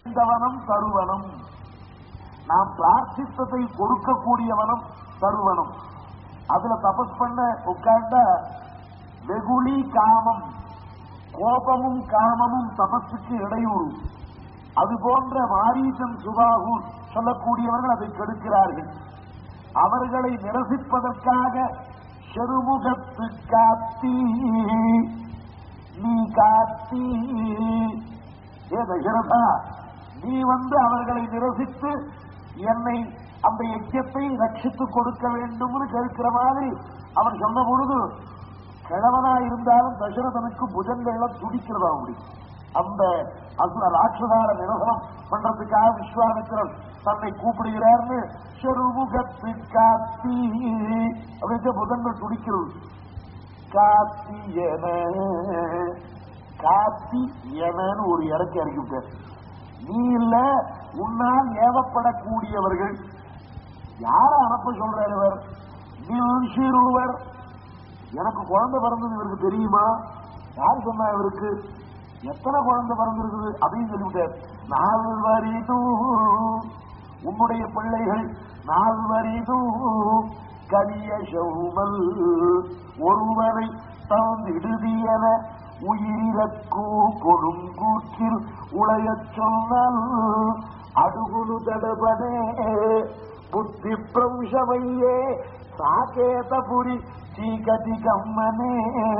இந்தவனம் தருவனம் நாம் பிரார்த்தித்ததை கொடுக்கக்கூடியவனம் தருவனம் அதுல தபஸ் பண்ண உட்கார்ந்த வெகுளி காமம் கோபமும் காமமும் தபஸுக்கு இடையூறு அது போன்ற மாரீசன் சுபாகூர் சொல்லக்கூடியவர்கள் அதை கெடுக்கிறார்கள் அவர்களை நிரசிப்பதற்காக செருமுகத்து காத்தி நீ காத்தி ஏ தசரதா நீ வந்து அவர்களை நிரசித்து என்னை அந்த யஜ்யத்தை ரட்சித்து கொடுக்க வேண்டும்னு கேட்கிற மாதிரி அவர் சொன்ன பொழுது கிழவனா இருந்தாலும் தசரதனுக்கு புஜங்கள்லாம் துடிக்கிறதா அப்படி அந்த அசுர ராட்சதார நிரசனம் பண்றதுக்காக விஸ்வாமித்திரன் தன்னை கூப்பிடுகிறார்னு செருமுகத்து காத்தி அப்படின்ற புதங்கள் துடிக்கிறது காத்தி என காத்தி எனன்னு ஒரு இறக்கி இறக்கிவிட்டார் நீ இல்ல உன்னால் ஏவப்படக்கூடியவர்கள் யார அனுப்ப சொல்றார் இவர் நில்சிறுவர் எனக்கு குழந்தை பிறந்தது இவருக்கு தெரியுமா யார் சொன்னா இவருக்கு எத்தனை குழந்தை பிறந்திருக்குது அப்படின்னு சொல்லிவிட்டார் நாலு வரிதும் உன்னுடைய பிள்ளைகள் நாலு வரிதும் கரிய சௌமல் ஒருவரை தந்திடுதியன உயிரிழக்கூ கொடுங்கூற்றில் உளையச் சொன்னால் அடுகுலு தடபனே బుద్ధి భ్రంశమయ్యే సాకేతపురి చీకటి గమ్మనే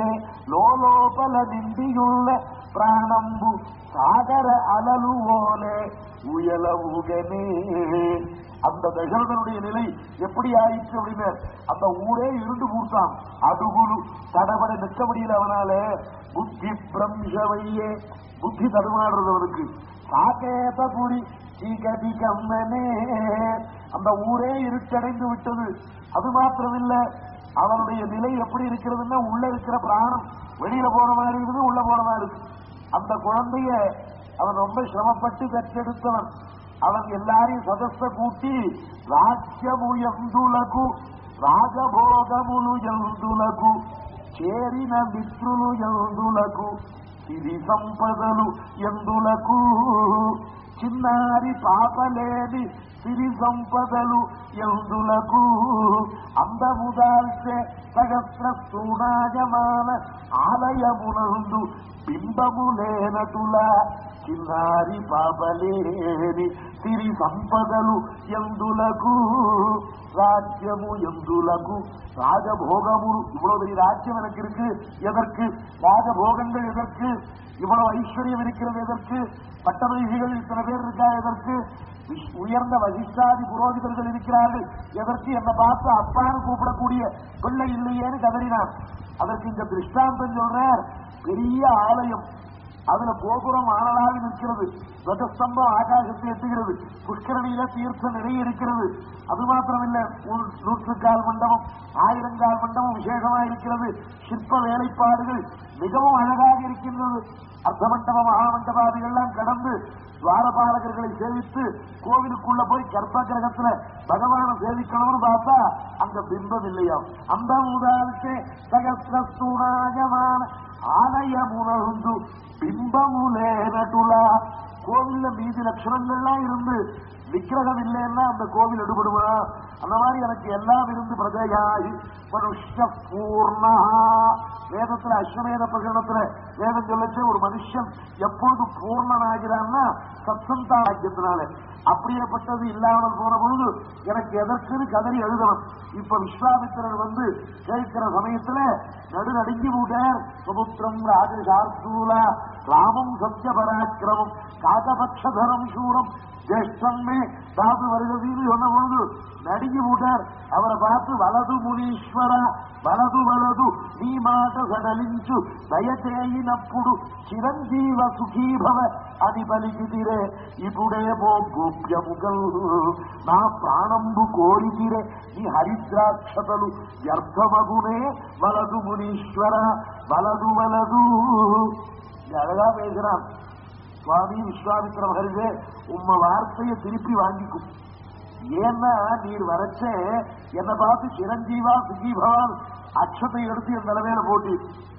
లోపల నిండియుள்ள ప్రాణంబు సాగర అలలు ఓలే உயலவுகனே அந்த தசரதனுடைய நிலை எப்படி ஆயிடுச்சு அப்படின்னு அந்த ஊரே இருண்டு பூர்த்தான் அடுகுலு தடபட நிற்க முடியல அவனால புத்தி பிரம்சவையே புத்தி தடுமாடுறது அவனுக்கு சாகேதபுரி சீகதி கம்மனே அந்த ஊரே இருட்டடைந்து விட்டது அது மாத்திரமில்ல அவனுடைய நிலை எப்படி இருக்கிறதுன்னா உள்ள இருக்கிற பிராணம் வெளியில போன மாதிரி இருக்குது உள்ள போன மாதிரி இருக்கு அந்த குழந்தைய அவன் ரொம்ப சிரமப்பட்டு பெற்றெடுத்தவன் அவன் எல்லாரையும் சதஸ்த கூட்டி ராஜ்யமு ఎందులకు రాజభోగములు ఎందులకు చేరిన మిత్రులు ఎందులకు సిరి సంపదలు ఎందులకు చిన్నారి పాపలేని సిరి సంపదలు ఎందులకు అందముదాల్చే సహస్ర సూనాయమాన ఆలయమునందు బింబము లేనటులా చిన్నారి పాపలేని సిరి సంపదలు ఎందులకు ராஜ்யமு எந்துலகு ராஜபோகமுரு இவ்வளவு பெரிய ராஜ்யம் எனக்கு இருக்கு எதற்கு ராஜபோகங்கள் எதற்கு இவ்வளவு ஐஸ்வர்யம் இருக்கிறது எதற்கு பட்டமகிகள் இத்தனை பேர் இருக்கா எதற்கு விஷ்- உயர்ந்த வசிஷ்டாதி புரோகிதர்கள் இருக்கிறார்கள் எதற்கு என்ன பார்த்து அப்பான்னு கூப்பிடக்கூடிய பிள்ளை இல்லையேன்னு கதறினான் அதற்கு இந்த திருஷ்டாந்தம் சொல்றார் பெரிய ஆலயம் அதுல கோபுரம் ஆனலாக நிற்கிறது துவஜஸ்தம்பம் ஆகாசத்தை எட்டுகிறது புஷ்கரணியில தீர்த்தம் நிறைய இருக்கிறது அது மாத்திரமில்ல ஒரு நூற்றுக்கால் மண்டபம் ஆயிரங்கால் மண்டபம் விசேஷமா இருக்கிறது சிற்ப வேலைப்பாடுகள் மிகவும் அழகாக இருக்கின்றது அர்த்த மண்டப மகாமண்டபாதிகள்லாம் கடந்து துவாரபாலகர்களை சேவித்து கோவிலுக்குள்ள போய் கர்ப்ப கிரகத்துல பகவானை சேவிக்கணும்னு பார்த்தா அங்க பிம்பம் இல்லையாம் அந்த முதலுக்கு சகசிரஸ்தூணாயமான ஆலயமுணர்ந்து பிம்பமுலேனட்டுலா கோவில்ல மீதி லட்சணங்கள்லாம் இருந்து விக்கிரகம் இல்லைன்னா அந்த கோவில் எடுபடுமா அந்த மாதிரி எனக்கு எல்லாம் இருந்து பிரஜையாய் மனுஷ பூர்ணா வேதத்துல அஸ்வமேத பிரகடனத்துல வேதம் சொல்லச்சு ஒரு மனுஷன் எப்பொழுது பூர்ணனாகிறான்னா சத்சந்தா ராஜ்யத்தினால அப்படியேப்பட்டது இல்லாமல் போன பொழுது எனக்கு எதற்குன்னு கதறி எழுதணும் இப்ப விஸ்வாமித்திரர் வந்து கேட்கிற சமயத்துல நடு நடுங்கி விட்டார் சுபுத்திரம் ராஜசார்த்தூலா ராமம் சத்ய பராக்கிரமம் காகபக்ஷதரம் சூரம் ஜேஷ்டமே சாது வருகிறதுன்னு சொன்ன பொழுது நடுங்கி விட்டார் அவரை பார்த்து వలదు మునీశ్వర వలదు వలదు నీ మాట సడలించు దయచేయినప్పుడు చిరంజీవ సుఖీభవ అని పలికితిరే ఇప్పుడేమో గోప్యముగల్ నా ప్రాణంబు కోరితిరే నీ హరిద్రాక్షతలు వ్యర్థమగునే వలదు మునీశ్వర వలదు వలదు இது அழகா பேசுறான் சுவாமி விஸ்வாமித்திர மகரிஷே உம்ம வார்த்தையை திருப்பி வாங்கிக்கும் ஏன்னா நீர் வரச்ச என்னை பார்த்து சிரஞ்சீவா சுகி பவான் அக்ஷத்தை எடுத்து என் நிலைமையில போட்டு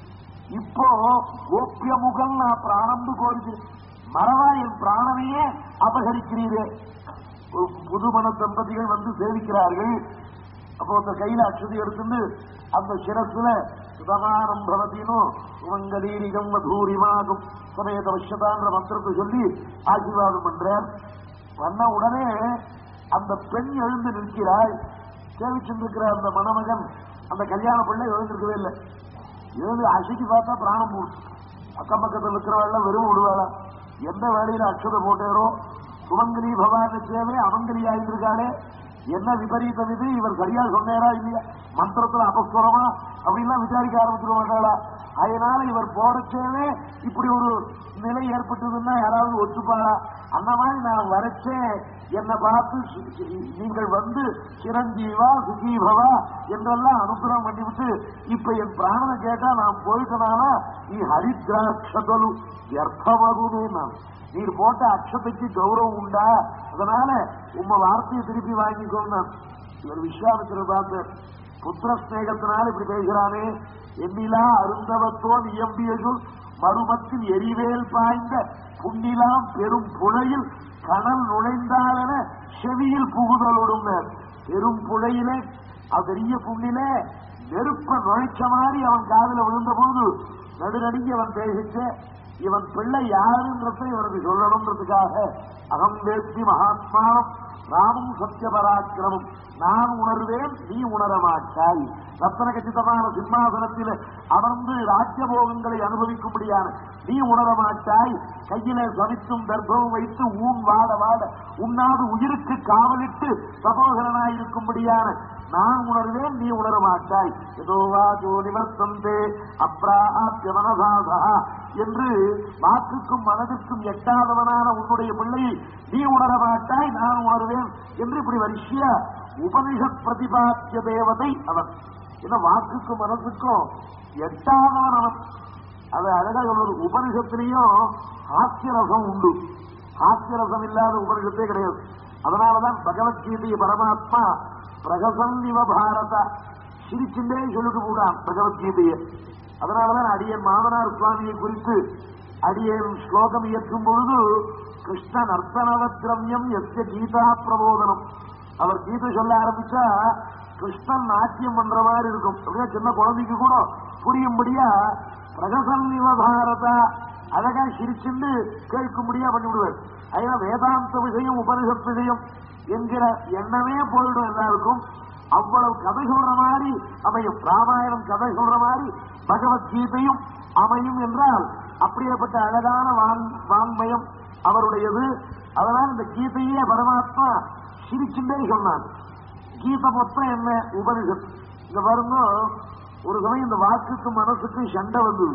இப்போ கோப்பியமுகம் நான் பிராணம்னு கோருது மறவா என் பிராணனையே அபகரிக்கிறீரே ஒரு புதுமண தம்பதிகள் வந்து சேவிக்கிறார்கள் அப்போ அந்த கையில அக்ஷதி எடுத்துட்டு அந்த சிரசுல சுதகாரம் பவதினும் சுமங்கலீரிகம் மதூரிமாகும் சமேத வஷ்யதான்ற மந்திரத்தை சொல்லி ஆசீர்வாதம் பண்றார் வந்த உடனே அந்த பெண் எழுந்து நிற்கிறாள் சேவிச்சுருக்கிற அந்த மணமகன் அந்த கல்யாண பிள்ளை எழுந்திருக்கவே இல்லை எழுந்து அசைக்கு பார்த்தா பிராணம் போடும் அக்கம் பக்கத்தில் இருக்கிறவாள் வெறும் விடுவாளா எந்த வேலையில அக்ஷதை போட்டேரோ சுமங்கலி பவான சேவை அமங்கலி ஆயிருக்காளே என்ன விபரீதம் இது இவர் சரியா சொன்னேரா இல்லையா மந்திரத்துல அபஸ்வரமா அப்படின்லாம் விசாரிக்க ஆரம்பிச்சிட மாட்டாளா அதனால இவர் போடச்சேவே இப்படி ஒரு நிலை ஏற்பட்டதுன்னா யாராவது ஒத்துப்பாளா அந்த மாதிரி நான் வரைச்சே என்னை பார்த்து சி- சி- நீங்கள் வந்து சிரஞ்சீவா சுஜீபவா என்றெல்லாம் அனுகிரகம் பண்ணிவிட்டு இப்ப என் பிராணனை கேட்டா நான் போயிட்டனானா நீ ஹரித்ராட்சதலு வியர்த்தமாகுமே நான் நீர் போட்ட அக்ஷதைக்கு கௌரவம் உண்டா அதனால உம்ம வார்த்தையை திருப்பி வாங்கிக்கோங்க இவர் விஸ்வாமித்திரர் பார்த்து புத்திர ஸ்நேகத்தினால இப்படி பேசுறானே எண்ணிலா அருந்தவத்தோன் இயம்பியதுள் மறுமத்தில் எரிவேல் பாய்ந்த புண்ணிலாம் பெரும் புழையில் கணல் நுழைந்தாலென செவியில் புகுதலுடும் பெரும் புழையிலே அது பெரிய புண்ணிலே நெருப்ப நுழைச்ச மாதிரி அவன் காதுல விழுந்த போது நடுநடுங்கி அவன் பேசிச்ச இவன் பிள்ளை யாருன்றதை இவனுக்கு சொல்லணுன்றதுக்காக அகம் வேத்தி மகாத்மானம் ராமும் சத்தியபராக்கிரமும் நான் உணர்வேன் நீ உணர மாட்டாய் ரத்தன கச்சிதமான சிம்மாசனத்தில் அமர்ந்து ராஜ்யபோகங்களை அனுபவிக்கும்படியான நீ உணர மாட்டாய் கையிலே சவித்தும் தர்ப்பமும் வைத்து ஊன் வாட வாட உண்ணாது உயிருக்கு காவலிட்டு சகோதரனாய் இருக்கும்படியான நான் உணர்வேன் நீ உணர மாட்டாய் ஏதோ வாஜோ நிவர்த்தந்தே அப்ராப்ய மனசாசா என்று வாக்குக்கும் மனதிற்கும் எட்டாதவனான உன்னுடைய பிள்ளையை நீ உணர மாட்டாய் நான் உணர்வேன் என்று இப்படி வரிசையா உபனிஷத் பிரதிபாத்திய தேவதை அவன் ஏன்னா வாக்குக்கும் மனசுக்கும் எட்டாதவன் அவன் அது அழகா சொல்றது உபனிஷத்திலையும் ஹாஸ்யரசம் உண்டு ஹாஸ்யரசம் இல்லாத உபனிஷத்தே கிடையாது அதனாலதான் பகவத்கீதையை பரமாத்மா பிரகசன் இவ பாரத சிரிச்சுட்டே சொல்லிட்டு போடான் பகவத்கீதையை அதனாலதான் அடியன் மாமனார் சுவாமியை குறித்து அடியேன் ஸ்லோகம் இயற்றும் பொழுது கிருஷ்ண நர்த்தனவத்ரம்யம் எஸ்ய கீதா பிரபோதனம் அவர் கீதை சொல்ல ஆரம்பிச்சா கிருஷ்ணன் நாட்டியம் பண்ற மாதிரி இருக்கும் அப்படியே சின்ன குழந்தைக்கு கூட புரியும்படியா பிரகசன் இவ பாரதா அழகா சிரிச்சுண்டு கேட்கும்படியா பண்ணிவிடுவார் அதனால வேதாந்த விஷயம் உபனிஷத் விஷயம் என்கிற எண்ணமே போயிடும் எல்லாருக்கும் அவ்வளவு கதை சொல்ற மாதிரி அமையும் ராமாயணம் கதை சொல்ற மாதிரி பகவத்கீதையும் அமையும் என்றால் அப்படியேப்பட்ட அழகான வாங்- வாங்மயம் அவருடையது அதனால் இந்த கீதையே பரமாத்மா சிரிச்சுட்டே சொன்னான் கீதை மொத்தம் என்ன உபனிஷத் இங்க பாருங்க ஒரு சமயம் இந்த வாக்குக்கு மனசுக்கு சண்டை வந்தது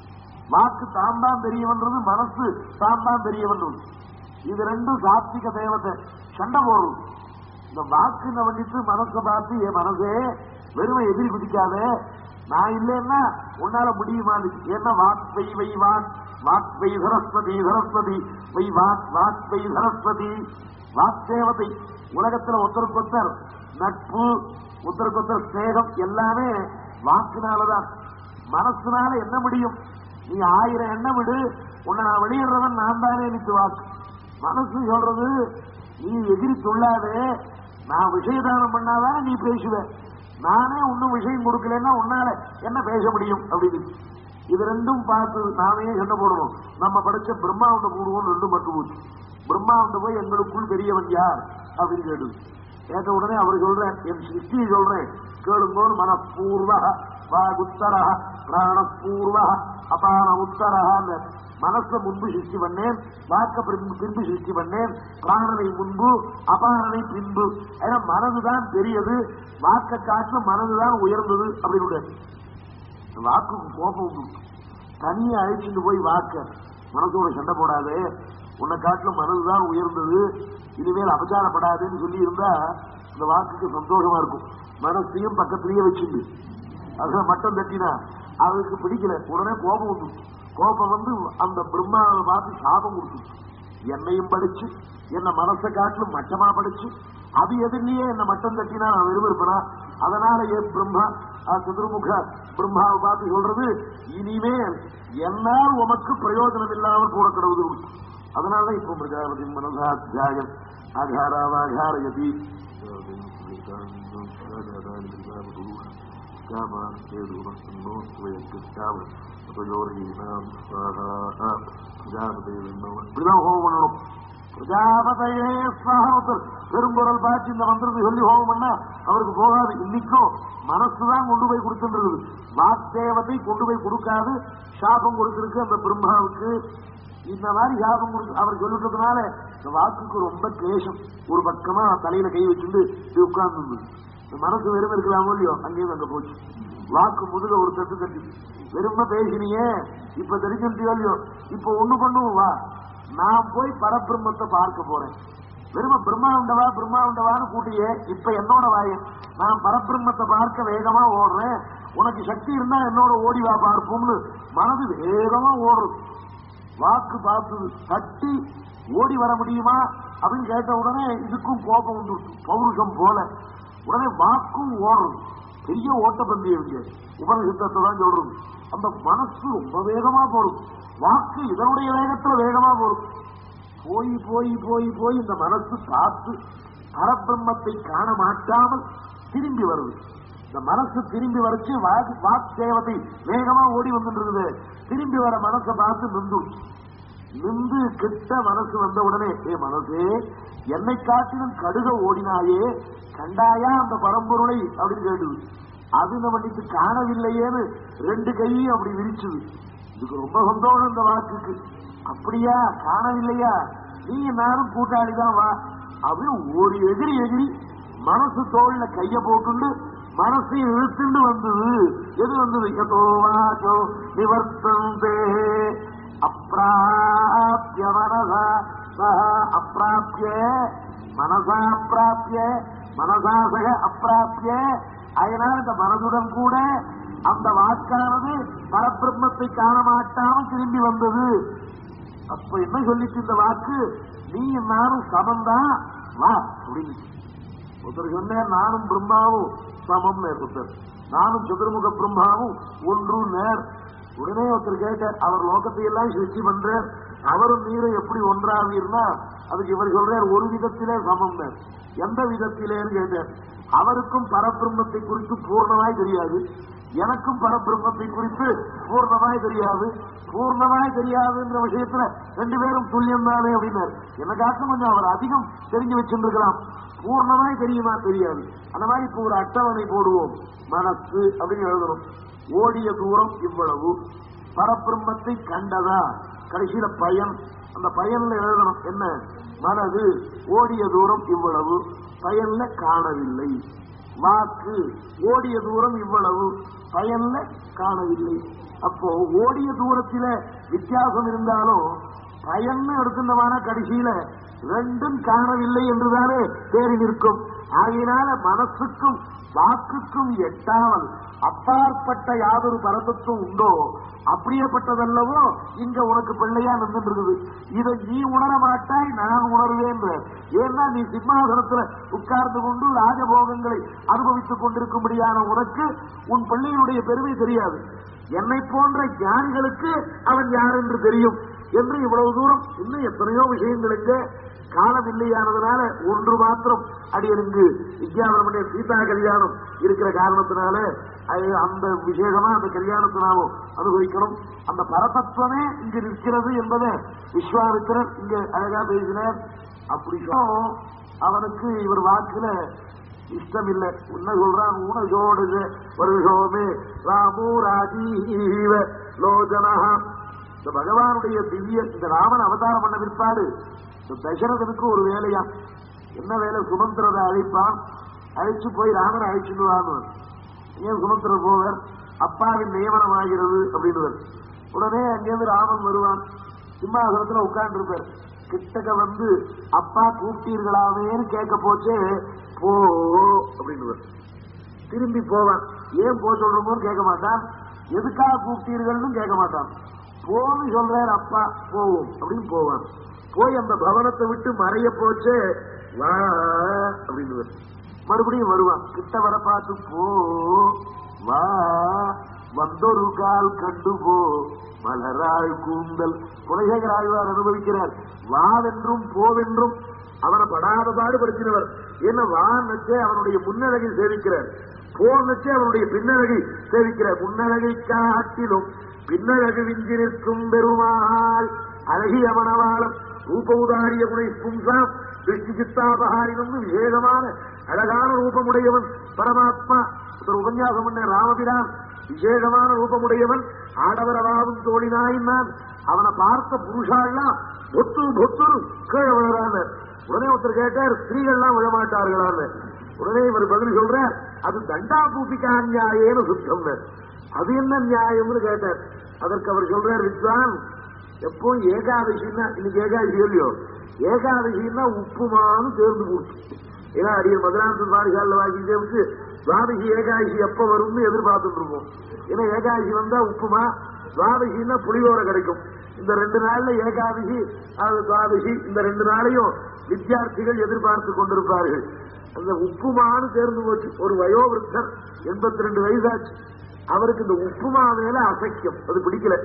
வாக்கு தான் தான் தெரியவன்றது மனசு தான் தான் தெரியவன்றது இது ரெண்டும் சாத்விக தேவத்தை சண்டை போடுறது இந்த வாக்கு நவனிட்டு மனசை பார்த்து என் மனசே வெறுமை எதிரி குதிக்காதே நான் இல்லைன்னா உன்னால முடியுமா என்ன வாக் வை வை வாக் வாக் வை சரஸ்வதி சரஸ்வதி வை வாக் வாக் வை சரஸ்வதி வாக் தேவதை உலகத்துல ஒருத்தருக்கொத்தர் நட்பு ஒருத்தருக்கொத்தர் ஸ்நேகம் எல்லாமே வாக்குனாலதான் மனசுனால என்ன முடியும் நீ ஆயிரம் எண்ணம் விடு உன்னை நான் வெளியிடுறவன் நான் தானே நித்து வாக்கு மனசு சொல்றது நீ எதிரி சொல்லாதே நான் விஷயதானம் பண்ணாதானே நீ பேசுவ நானே ஒன்னும் விஷயம் கொடுக்கலன்னா உன்னால என்ன பேச முடியும் அப்படின்னு இது ரெண்டும் பார்த்து நாமே சண்டை போடுவோம் நம்ம படிச்ச பிரம்மாவுண்ட போடுவோம் ரெண்டும் மட்டும் போச்சு பிரம்மாவுண்ட போய் எங்களுக்குள் பெரியவன் யார் அப்படின்னு கேட்டு கேட்ட உடனே அவர் சொல்றேன் என் சிருஷ்டியை சொல்றேன் கேளுங்கோன்னு மனப்பூர்வ வாகுத்தர பிராணப்பூர்வ அபான உத்தரஹான்னு மனசை முன்பு சிருஷ்டி பண்ணேன் வாக்க பின்பு பின்பு சிருஷ்டி பண்ணேன் பிராணனை முன்பு அபானனை பின்பு ஏன்னா மனதுதான் பெரியது வாக்க காட்டிலும் மனதுதான் உயர்ந்தது அப்படின்னு வாக்குக்கு கோபம் உண்டு தனியா அழைச்சிட்டு போய் வாக்க மனசோட சண்டை போடாதே உன்னை காட்டிலும் மனதுதான் உயர்ந்தது இனிமேல் அபச்சாரப்படாதுன்னு சொல்லி இருந்தா இந்த வாக்குக்கு சந்தோஷமா இருக்கும் மனசையும் பக்கத்திலேயே வச்சுண்டு அதுல மட்டம் தட்டினா அதுக்கு பிடிக்கல உடனே கோபம் வந்து கோபம் வந்து அந்த பிரம்மாவை பார்த்து சாபம் கொடுத்துச்சு என்னையும் படிச்சு என்ன மனசை காட்டிலும் மட்டமா படிச்சு அது எதிரிலேயே என்ன மட்டம் தட்டினா நான் விரும்பிருப்பேனா அதனால ஏன் பிரம்மா அஹ், சதுர்முக பிரம்மாவை பார்த்து சொல்றது இனிமேல் என்னால் உமக்கு பிரயோஜனம் இல்லாமல் கூட கிடவுது அதனால இப்போ பிரஜாபதி மனசாத்தியாயம் ஆகாராவாகாரயதி இப்படிதான் ஹோமம் பண்ணணும் பிரஜாபதையே ஸ்வாகத்தில் பெருங்குரல் பாய்ச்சி இந்த மந்திரத்தை சொல்லி ஹோமம் பண்ணா அவருக்கு போகாது இன்னைக்கும் மனசுதான் கொண்டு போய் கொடுத்துருக்குது வாக்தேவத்தை கொண்டு போய் கொடுக்காது சாபம் கொடுத்திருக்கு அந்த பிரம்மாவுக்கு இந்த மாதிரி சாபம் கொடுத்து அவர் சொல்லிட்டதுனால இந்த வாக்குக்கு ரொம்ப கிளேசம் ஒரு பக்கமா தலையில கை வச்சுட்டு இப்படி உட்கார்ந்து இந்த மனசு வெறும் இருக்கலாமோ இல்லையோ அங்கேயும் அங்க போச்சு வாக்கு முதுக ஒரு தட்டு தட்டி வெறும பேசினியே இப்ப தெரிஞ்சுட்டியோ இல்லையோ இப்ப ஒண்ணு பண்ணுவோம் வா நான் போய் பரபிரம்மத்தை பார்க்க போறேன் வெறும பிரம்மா உண்டவா பிரம்மா உண்டவான்னு கூட்டியே இப்ப என்னோட வாய நான் பரபிரம்மத்தை பார்க்க வேகமா ஓடுறேன் உனக்கு சக்தி இருந்தா என்னோட ஓடி வா பார்ப்போம்னு மனது வேகமா ஓடுறது வாக்கு பார்த்தது தட்டி ஓடி வர முடியுமா அப்படின்னு கேட்ட உடனே இதுக்கும் கோபம் வந்துருச்சு பௌருஷம் போல உடனே வாக்கும் ஓடுறது பெரிய ஓட்டப்பந்தயம் இங்க உபனிஷத்தை தான் சொல்றது அந்த மனசு ரொம்ப வேகமா போறது வாக்கு இதனுடைய வேகத்துல வேகமா போறது போய் போய் போய் போய் இந்த மனசு பார்த்து பரபிரம்மத்தை காண மாட்டாமல் திரும்பி வருது இந்த மனசு திரும்பி வரைச்சு வாக்கு வாக் தேவதை வேகமா ஓடி வந்துட்டு திரும்பி வர மனசை பார்த்து நின்று நின்று கிட்ட மனசு வந்த உடனே ஏ மனசே என்னை காட்டிலும் கடுக ஓடினாயே கண்டாயா அந்த பரம்பொருளை அப்படின்னு கேட்டுது அது நம்மளுக்கு காணவில்லையேன்னு ரெண்டு கையும் அப்படி விரிச்சுது இதுக்கு ரொம்ப சந்தோஷம் இந்த வாக்குக்கு அப்படியா காணவில்லையா நீங்க நானும் கூட்டாளி தான் வா அப்படியே ஒரு எதிரி எதிரி மனசு தோல்ல கைய போட்டுண்டு மனசையும் இழுத்துண்டு வந்தது எது வந்தது எதோ வாச்சோ நிவர்த்தந்தே அப்பிராபிய மனசா சக அப்பிராபிய மனசா அப்பிராபிய மனசா சக அப்பிராபிய அதனால் இந்த மனதுடன் கூட அந்த வாக்கானது பரபிரம்மத்தை காண மாட்டாமல் திரும்பி வந்தது அப்ப என்ன சொல்லிச்சு இந்த வாக்கு நீ நானும் சமம்தான் வா அப்படின்னு ஒருத்தர் சொன்னேன் நானும் பிரம்மாவும் சமம் ஒருத்தர் நானும் சதுர்முக பிரம்மாவும் ஒன்று நேர் உடனே ஒருத்தர் கேட்டார் அவர் லோகத்தை எல்லாம் சிருஷ்டி பண்றார் அவரும் நீரும் எப்படி ஒன்றாவீர்னா அதுக்கு இவர் சொல்றார் ஒரு விதத்திலே சமம் நேர் எந்த விதத்திலேன்னு கேட்டார் அவருக்கும் பரபிரம்மத்தை குறித்து பூர்ணமாய் தெரியாது எனக்கும் பரபிரம்மத்தை குறித்து பூர்ணமாய் தெரியாது பூர்ணமாய் தெரியாதுன்ற விஷயத்துல ரெண்டு பேரும் துல்லியம் தானே அப்படின்னாரு என்ன காட்டும் கொஞ்சம் அவர் அதிகம் தெரிஞ்சு வச்சிருந்திருக்கலாம் பூர்ணமாய் தெரியுமா தெரியாது அந்த மாதிரி இப்போ ஒரு அட்டவணை போடுவோம் மனசு அப்படின்னு எழுதணும் ஓடிய தூரம் இவ்வளவு பரபிரம்மத்தை கண்டதா கடைசியில பயன் அந்த பயன்ல எழுதணும் என்ன மனது ஓடிய தூரம் இவ்வளவு பயன்ல காணவில்லை வாக்கு ஓடிய தூரம் இவ்வளவு பயன்ல காணவில்லை அப்போ ஓடிய தூரத்தில வித்தியாசம் இருந்தாலும் பயன்னு எடுத்துட்டமான கடைசியில ரெண்டும் காணவில்லை என்றுதானே தேறி நிற்கும் ஆகையினால மனசுக்கும் வாக்குக்கும் எட்டாமல் அப்பாற்பட்ட யாதொரு பரதத்துவம் உண்டோ அப்படியேப்பட்டதல்லவோ இங்க உனக்கு பிள்ளையா நின்றுருக்குது இதை நீ உணர மாட்டாய் நான் உணர்வேன் ஏன்னா நீ சிம்மாசனத்துல உட்கார்ந்து கொண்டு ராஜபோகங்களை அனுபவித்துக் கொண்டிருக்கும்படியான உனக்கு உன் பிள்ளையினுடைய பெருமை தெரியாது என்னை போன்ற ஞானிகளுக்கு அவன் யார் என்று தெரியும் என்று இவ்வளவு தூரம் இன்னும் எத்தனையோ விஷயங்களுக்கு காலம் இல்லையானதுனால ஒன்று மாத்திரம் அடியனுக்கு வித்யாவரமணிய சீதா கல்யாணம் இருக்கிற காரணத்தினால அது அந்த விசேஷமா அந்த கல்யாணத்தை நாமும் அனுபவிக்கணும் அந்த பரதத்துவமே இங்கு நிற்கிறது என்பதை விஸ்வாமித்திரன் இங்க அழகா பேசினார் அப்படி சொன்னோம், அவனுக்கு இவர் வாக்குல இஷ்டம் இல்லை என்ன சொல்றான் உனஜோடு வருஷோமே ராமோ ராஜீவ லோஜனா இந்த பகவானுடைய திவ்ய இந்த ராமன் அவதாரம் பண்ண பிற்பாடு இந்த தசரதனுக்கு ஒரு வேலையா என்ன வேலை சுமந்திரதை அழைப்பான் அழைச்சு போய் ராமனை அழைச்சிட்டு வான்னு ஏன் சுமந்திரர் போவர் அப்பாவின் நியமனம் ஆகிறது அப்படின்னுவர் உடனே அங்கேருந்து ராமன் வருவான் சிம்மாசனத்துல உட்கார்ந்து இருப்பார் கிட்டக்க வந்து அப்பா கூப்பிட்டீர்களாவேன்னு கேட்க போச்சே போ அப்படின்னுவர் திரும்பி போவான் ஏன் போ சொல்றோமோன்னு கேட்க மாட்டான் எதுக்காக கூப்பிட்டீர்கள்னு கேட்க மாட்டான் போன்னு சொல்றார் அப்பா போவோம் அப்படின்னு போவான் போய் அந்த பவனத்தை விட்டு மறைய போச்சே வா அப்படின்னு மறுபடியும் வருவான் கிட்ட வர பார்த்து போ வா வந்தொரு கால் கண்டு போ மலராள் கூந்தல் குலசேகர ஆழ்வார் அனுபவிக்கிறார் வாவென்றும் போவென்றும் அவனை படாத பாடுபடுத்தினவர் என்ன வான்னச்சே அவனுடைய முன்னழகை சேவிக்கிறார் போன்னச்சே அவனுடைய பின்னழகை சேவிக்கிறார் முன்னழகை காட்டிலும் பின்னழகு விஞ்சி நிற்கும் பெருமாள் அழகிய மணவாளம் ரூபமுதாரிய குணை பும்சாம் திருஷ்டி சித்தாபகாரினும் விசேஷமான அழகான ரூபமுடையவன் பரமாத்மா ஒரு உபன்யாசம் பண்ண ராமபிரான் விசேஷமான ரூபமுடையவன் ஆடவரவாவும் தோழினாயின் நான் அவனை பார்த்த புருஷாலாம் பொத்து பொத்து கீழே விழுறான்னு உடனே ஒருத்தர் கேட்டார் ஸ்திரீகள்லாம் விழமாட்டார்களான்னு உடனே இவர் பதில் சொல்றார் அது தண்டா பூபிக்கா நியாயேன்னு சுத்தம் அது என்ன நியாயம்னு கேட்டார் அதற்கு அவர் சொல்றார் வித்வான் எப்போ ஏகாதசின்னா இன்னைக்கு ஏகாதசி இல்லையோ ஏகாதசின்னா உப்புமான்னு தேர்ந்து போச்சு ஏன்னா அடிய மதுராந்த பாரிசாலில் வாங்கி சேமிச்சு துவாதசி ஏகாதசி எப்ப வரும்னு எதிர்பார்த்துட்டு இருப்போம் ஏன்னா ஏகாதசி வந்தா உப்புமா துவாதசின்னா புளியோர கிடைக்கும் இந்த ரெண்டு நாள்ல ஏகாதசி அது துவாதசி இந்த ரெண்டு நாளையும் வித்தியார்த்திகள் எதிர்பார்த்து கொண்டிருப்பார்கள் அந்த உப்புமான்னு தேர்ந்து போச்சு ஒரு வயோவிருத்தர் எண்பத்தி ரெண்டு வயசாச்சு அவருக்கு இந்த உப்புமா மேல அசக்கியம் அது பிடிக்கல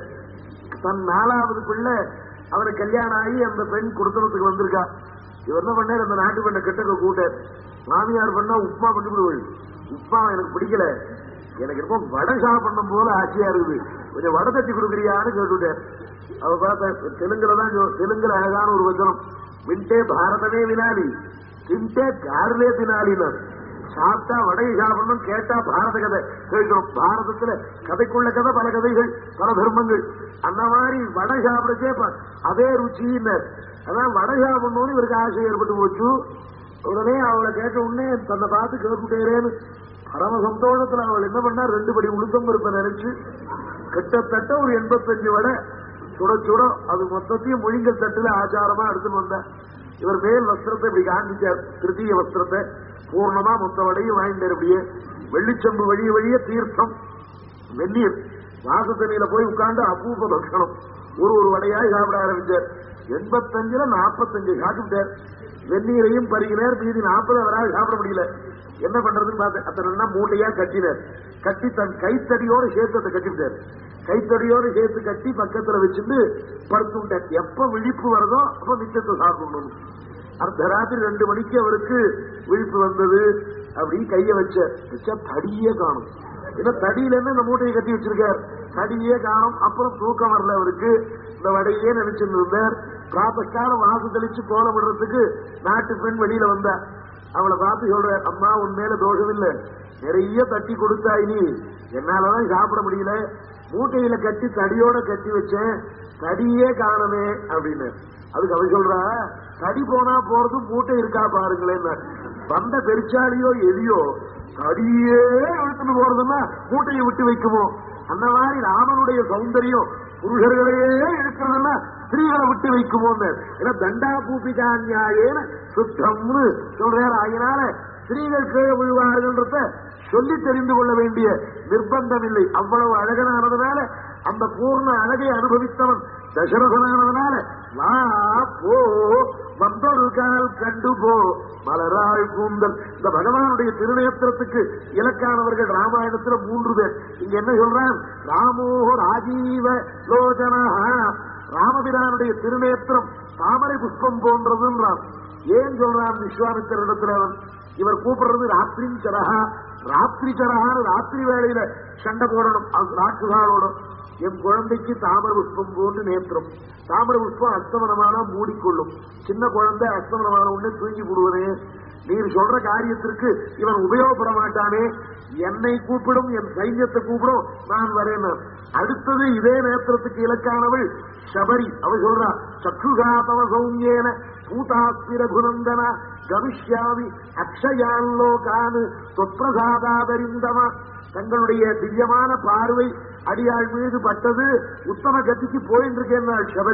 தன் நாலாவது பிள்ளை அவரை கல்யாணம் ஆகி அந்த பெண் கொடுத்தனத்துக்கு வந்திருக்கா இவர் என்ன பண்ணார் அந்த நாட்டு பெண்ணை கிட்டக்க கூட்டார் மாமியார் பண்ணா உப்புமா பண்ணி விடுவாள் உப்புமா எனக்கு பிடிக்கல எனக்கு ரொம்ப வடை சாப்பிடணும் போல ஆசையா இருக்குது கொஞ்சம் வடை தட்டி கொடுக்குறியான்னு கேட்டுட்டார் அவ பார்த்தா தெலுங்குல தான் சொ- தெலுங்குல அழகான ஒரு வச்சனம் விண்டே பாரதமே வினாலி தின்டே காரிலே தினாலினார் சாப்பிட்டா வடையை சாப்பிடணும் கேட்டா பாரத கதை கேட்கணும் பாரதத்துல கதைக்குள்ள கதை பல கதைகள் பல தர்மங்கள் அந்த மாதிரி வடை சாப்பிடச்சே ப- அதே ருச்சின்னர் அதான் வடை சாப்பிடணும்னு இவருக்கு ஆசை ஏற்பட்டு போச்சு உடனே அவளை கேட்ட உடனே தன்னை பார்த்து கேட்டுட்டேரேன்னு பரம சந்தோஷத்துல அவள் என்ன பண்ணா ரெண்டு படி உளுத்தம் இருப்ப நினைச்சு கிட்டத்தட்ட ஒரு எண்பத்தஞ்சு வடை சுட சுட அது மொத்தத்தையும் முழிங்கல் தட்டுல ஆச்சாரமா எடுத்துன்னு வந்தார் இவர் மேல் வஸ்திரத்தை இப்படி காண்பிச்சார் திருத்தீய வஸ்திரத்தை பூர்ணமா மொத்த வடையும் வாங்கிட்டார் அப்படியே வெள்ளிச்சம்பு வழிய வழிய தீர்த்தம் வெந்நீர் வாசத்தண்ணியில போய் உட்கார்ந்து அபூர்வ பக்ஷணம் ஒரு ஒரு வடையாய் சாப்பிட ஆரம்பிச்சார் எண்பத்தஞ்சுல நாற்பத்தஞ்சு சாப்பிட்டார் வெந்நீரையும் பருகினார் மீதி நாற்பது அவரால் சாப்பிட முடியல என்ன பண்றதுன்னு பார்த்து அத்தனை மூட்டையா கட்டினார் கட்டி தன் கைத்தடியோட சேர்த்து அதை கட்டிவிட்டார் கைத்தடியோட சேர்த்து கட்டி பக்கத்துல வச்சுட்டு படுத்துட்டார் எப்ப விழிப்பு வருதோ அப்ப மிச்சத்தை சாப்பிடணும் அர்த்தராத்திரி ரெண்டு மணிக்கு அவருக்கு விழிப்பு வந்தது அப்படி கைய வச்ச வச்சா தடியே காணும் ஏன்னா தடியில இருந்து இந்த மூட்டையை கட்டி வச்சிருக்கார் தடியே காணும் அப்புறம் தூக்கம் வரல அவருக்கு இந்த வடையே நினைச்சிட்டு இருந்தார் காப்பக்காலம் வாசு தெளிச்சு கோலம் விடுறதுக்கு நாட்டு பெண் வெளியில வந்தார் அவளை பார்த்து சொல்றார் அம்மா உன் மேல தோஷம் இல்ல நிறைய தட்டி கொடுத்தாய் நீ என்னாலதான் சாப்பிட முடியல மூட்டையில கட்டி தடியோட கட்டி வச்சேன் தடியே காணமே அப்படின்னு அதுக்கு அவ சொல்றா தடி போனா போறது மூட்டை இருக்கா பாருங்களேன் வந்த பெருச்சாலியோ எலியோ தடியே இழுத்துட்டு போறதுன்னா மூட்டையை விட்டு வைக்குமோ அந்த மாதிரி ராமனுடைய சௌந்தரியம் புருஷர்களையே இருக்கிறதுன்னா ஸ்திரீகளை விட்டு வைக்குமோன்னு ஏன்னா தண்டா பூபிகா நியாயேன சுத்தம்னு சொல்றாரு ஆகினால ஸ்திரீகள் கீழே விழுவார்கள்ன்றத சொல்லி தெரிந்து கொள்ள வேண்டிய நிர்பந்தம் இல்லை அவ்வளவு அழகனானதுனால அந்த பூர்ண அழகை அனுபவித்தவன் தசரதனானதுனால வா போ வந்தொரு கால் கண்டு போ மலராள் கூந்தல் இந்த பகவானுடைய திருநேத்திரத்துக்கு இலக்கானவர்கள் ராமாயணத்துல மூன்று பேர் இங்க என்ன சொல்றான் ராமோ ராஜீவ லோஜனா ராமபிரானுடைய திருநேத்திரம் தாமரை புஷ்பம் போன்றதுன்றான் ஏன் சொல்றான் விஸ்வாமித்திரிடத்துல அவன் இவர் கூப்பிடுறது ராத்திரிச்சரகா ராத்திரிச்சரகான்னு ராத்திரி வேளையில சண்டை போடணும் அது ராட்சுகாலோட என் குழந்தைக்கு தாமர புஷ்பம் போன்று நேத்திரம் தாமர புஷ்பம் அஸ்தமனமான மூடிக்கொள்ளும் சின்ன குழந்தை அஸ்தமனமான உடனே தூங்கி போடுவதே நீர் சொல்ற காரியத்திற்கு இவன் உபயோகப்பட மாட்டானே என்னை கூப்பிடும் என் சைன்யத்தை கூப்பிடும் நான் வரேன் அடுத்தது இதே நேத்திரத்துக்கு இலக்கானவள் சபரி அவ சொல்றா சற்றுகாதவ சௌமியேன பூதாஸ்திர குணந்தன கவிஷ்யாமி அக்ஷயான் லோகானு தொற்பிரசாதாதரிந்தமா தங்களுடைய திவ்யமான பார்வை அடியாள் மீது பட்டது உத்தம கத்திக்கு போயின்னு இருக்கேன் சபரி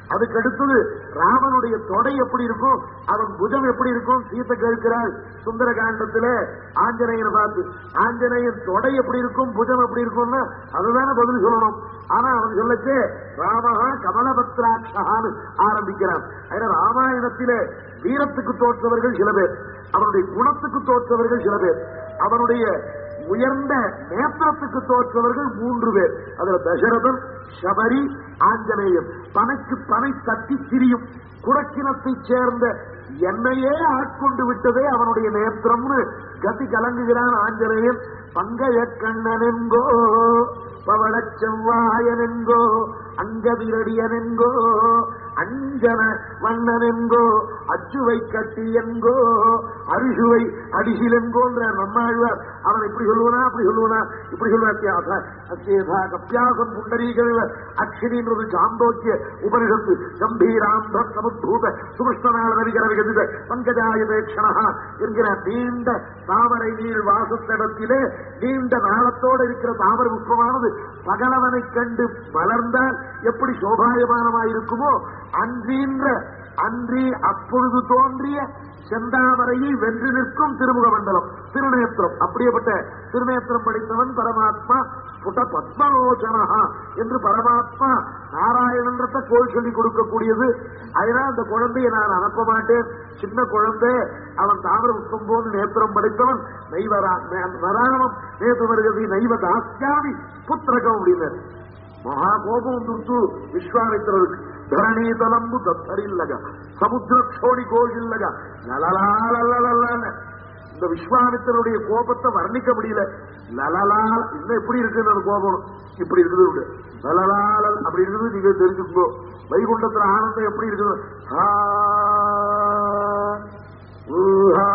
அதுக்கு அடுத்தது ராமனுடைய தொடை எப்படி இருக்கும் அவன் புஜம் எப்படி இருக்கும் சீத்தை கேட்கிறாள் சுந்தர காண்டத்துல ஆஞ்சநேயனை பார்த்து ஆஞ்சநேயன் தொடை எப்படி இருக்கும் புஜம் எப்படி இருக்கும்னா அதுதானே பதில் சொல்லணும் ஆனா அவன் சொல்லச்சே ராமஹா கமலபத்ராட்சான்னு ஆரம்பிக்கிறான் அதனால ராமாயணத்திலே வீரத்துக்கு தோற்றவர்கள் சில பேர் அவனுடைய குணத்துக்கு தோற்றவர்கள் சில பேர் அவனுடைய உயர்ந்த நேத்திரத்துக்கு தோற்றவர்கள் மூன்று பேர் அதுல தசரதன் சபரி ஆஞ்சநேயன் பனைக்கு பனை தட்டி திரியும் குடக்கினத்தைச் சேர்ந்த என்னையே ஆட்கொண்டு விட்டதே அவனுடைய நேத்திரம்னு கதி கலங்குகிறான் ஆஞ்சநேயன் பங்கைய கண்ணனெங்கோ பவளச் செவ்வாயனெங்கோ அங்கவிரடியனெங்கோ அஞ்சன வண்ணனெங்கோ அச்சுவை கட்டியெங்கோ அரிசுவை அடிசிலெங்கோன்ற நம்மாழ்வார் அவன் இப்படி சொல்லுவனா அப்படி சொல்லுவனா இப்படி சொல்லுவார் அச்சேதா கப்பியாசம் புண்டரீகழ்வ அக்ஷினின்றது சாந்தோக்கிய உபனிஷத்து கம்பீராந்த சமுத்தூத சுகிருஷ்ணனால நவிகர விகதித பங்கஜாயதேக்ஷணா என்கிற நீண்ட தாமரை நீர் வாசத்திடத்திலே நீண்ட நாளத்தோடு இருக்கிற தாமரை புஷ்பமானது பகலவனை கண்டு மலர்ந்தால் எப்படி சோபாயமானமாயிருக்குமோ அன்றீன்ற அன்றி அப்பொழுது தோன்றிய செந்தாமரையை வென்று நிற்கும் திருமுக மண்டலம் திருநேத்திரம் அப்படியேப்பட்ட திருநேத்திரம் படித்தவன் பரமாத்மா புட்ட பத்மலோச்சனஹா என்று பரமாத்மா நாராயணன்றத கோல் சொல்லி கொடுக்கக்கூடியது அதனால் அந்த குழந்தையை நான் அனுப்ப மாட்டேன் சின்ன குழந்தை அவன் தாமிர புஷ்பம் போது நேத்திரம் படைத்தவன் நைவரா வராமம் நேற்று வருகிறது நைவ தாஸ்யாமி புத்திரகம் அப்படின்னாரு మహా కోపం దుర్తు విశ్వామిత్రుడికి ధరణీ తలంబు దత్తరిల్లగా సముద్ర క్షోణి கோஷில்லగా லலலாலலலலான்னு இந்த விஸ்வாமித்தருடைய கோபத்தை வர்ணிக்க முடியல லலலால் இன்னும் எப்படி இருக்குன்னு அந்த கோபம் இப்படி இருக்குது உண்டு. லலலாலல் அப்படி இருக்குது நீங்க தெரிஞ்சுக்கோ வைகுண்டத்துல ஆனந்தம் எப்படி இருக்குது ஆ, ஊஹா,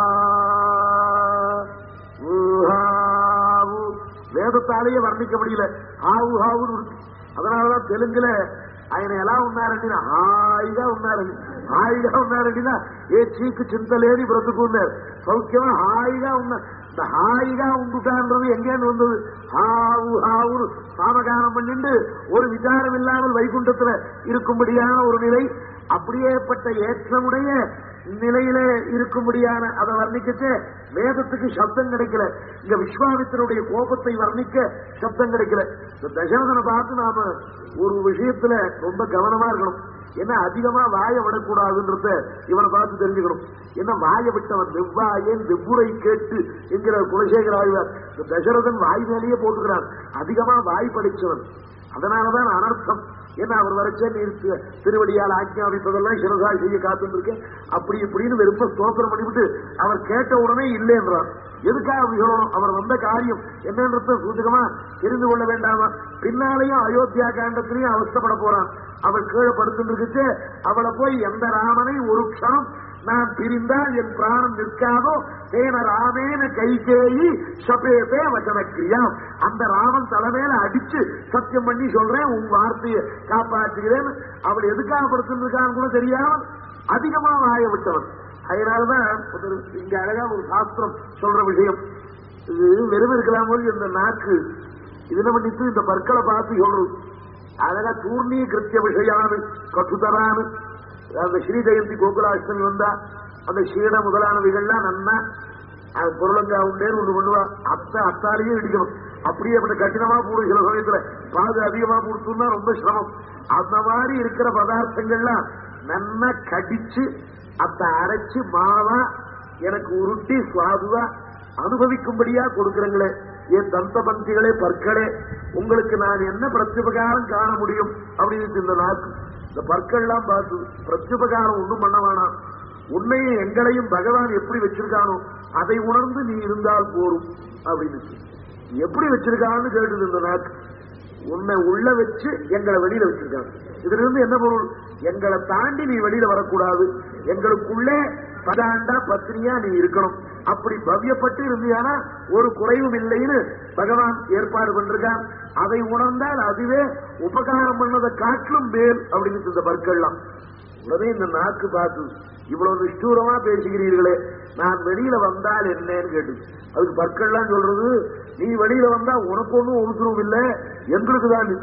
ஊஹாவு. வேதத்தாலேயே வர்ணிக்க முடியல ஆவு ஹாவுன்னு இருக்கு அதனாலதான் தெலுங்குல ఆయన ఎలా ఉన్నారండి హాయిగా ఉన్నారండి హాయిగా ఉన్నారండి ఏ చీకు చింత లేని బ్రతుకున్నారు సౌఖ్యమా హాయిగా ఉన్న இந்த ஹாயிகா உண்டுட்டான்றது எங்கேன்னு வந்தது ஹாவு ஹாவு சாமகானம் பண்ணிண்டு ஒரு விசாரம் இல்லாமல் வைகுண்டத்துல இருக்கும்படியான ஒரு நிலை அப்படியேப்பட்ட ஏற்றமுடைய நிலையில இருக்கும்படியான அதை வர்ணிக்கச்சு வேதத்துக்கு சப்தம் கிடைக்கல இங்க விஸ்வாமித்தருடைய கோபத்தை வர்ணிக்க சப்தம் கிடைக்கல இந்த தசரதனை பார்த்து நாம ஒரு விஷயத்துல ரொம்ப கவனமா இருக்கணும் என்ன அதிகமா வாய விடக்கூடாதுன்றத இவனை பார்த்து தெரிஞ்சுக்கணும் என்ன வாய விட்டவன் வெவ்வாயேன் வெவ்வுரை கேட்டு என்கிற குலசேகர ஆழ்வார் இந்த தசரதன் வாய் மேலேயே போட்டுக்கிறான் அதிகமா வாய் படிச்சவன் அதனாலதான் அனர்த்தம் என்ன அவர் வரைச்சே நீர் தி- திருவடியால் ஆജ്ഞாபிப்பதெல்லாம் சிறதா செய்ய காத்துருக்கேன் அப்படி இப்படின்னு வெறுப்ப ஸ்தோத்திரம் பண்ணிவிட்டு அவர் கேட்ட உடனே இல்லை என்றார் எதுக்காக அப்படி சொல்லணும் அவர் வந்த காரியம் என்னன்றத சூச்சகமா தெரிந்து கொள்ள வேண்டாமா பின்னாலேயும் அயோத்தியா காண்டத்திலையும் அவஸ்தப்பட போறான் அவள் கீழே படுத்துட்டு அவளை போய் எந்த ராமனை ஒரு க்ஷணம் நான் பிரிந்தால் என் பிராணம் நிற்காதோ தேன ராமேன கைகேயி சபேதே வச்சனக்கிரியாம் அந்த ராமன் தலைமையில அடிச்சு சத்தியம் பண்ணி சொல்றேன் உன் வார்த்தையை காப்பாற்றுகிறேன் அவள் எதுக்காக படுத்திருக்கான்னு கூட தெரியாமல் அதிகமா வாய விட்டவன் அதனாலதான் ஒரு- இங்க அழகா ஒரு சாஸ்திரம் சொல்ற விஷயம் இது வெறும் இருக்கலாம் போது இந்த நாக்கு இது என்ன பண்ணிட்டு இந்த பற்களை பார்த்து சொல்றது அழகா தூர்ணீ கிருத்திய விஷயானு கட்டுதரானு அந்த ஸ்ரீ ஜெயந்தி கோகுலாஷ்டமி வந்தா அந்த ஷீட முதலானவைகள்லாம் நன்னா அது பொருளங்கா உண்டேன்னு ஒண்ணு பண்ணுவா அத்த அத்தாலேயே இடிக்கணும் அப்படியே அப்படி கடினமா போடும் சில சமயத்துல பாது அதிகமா கொடுத்தோம்னா ரொம்ப சிரமம் அந்த மாதிரி இருக்கிற பதார்த்தங்கள்லாம் நன்னா கடிச்சு அத்த அரைச்சு மாவா எனக்கு உருட்டி சுவாதுவா அனுபவிக்கும்படியா கொடுக்கறங்களே என் தந்த பந்திகளே பற்களே உங்களுக்கு நான் என்ன பிரத்யுபகாரம் காண முடியும் அப்படின்னு இந்த நாக்கு இந்த பற்கள்லாம் பார்த்து பிரத்யுபகாரம் ஒண்ணும் பண்ண வேணாம் உன்னையும் எங்களையும் பகவான் எப்படி வச்சிருக்கானோ அதை உணர்ந்து நீ இருந்தால் போரும் அப்படின்னு எப்படி வச்சிருக்கான்னு கேட்டுது இந்த நாக்கு உன்னை உள்ள வச்சு எங்களை வெளியில வச்சிருக்காங்க இதுல இருந்து என்ன பொருள் எங்களை தாண்டி நீ வெளியில வரக்கூடாது எங்களுக்குள்ளே பதாண்டா பத்னியா நீ இருக்கணும் அப்படி பவ்யப்பட்டு இருந்தியானா ஒரு குறைவும் இல்லைன்னு பகவான் ஏற்பாடு பண்ணிருக்கான் அதை உணர்ந்தால் அதுவே உபகாரம் பண்ணதை காட்டிலும் மேல் அப்படின்னு இந்த பற்கள்லாம் உடனே இந்த நாக்கு பார்த்து இவ்வளவு நிஷ்டூரமா பேசுகிறீர்களே நான் வெளியில வந்தால் என்னன்னு கேட்டு அதுக்கு பற்கள்லாம் சொல்றது நீ வெளியில வந்தா உனக்கு ஒன்றும் உருத்துரும் இல்ல எங்களுக்கு தான்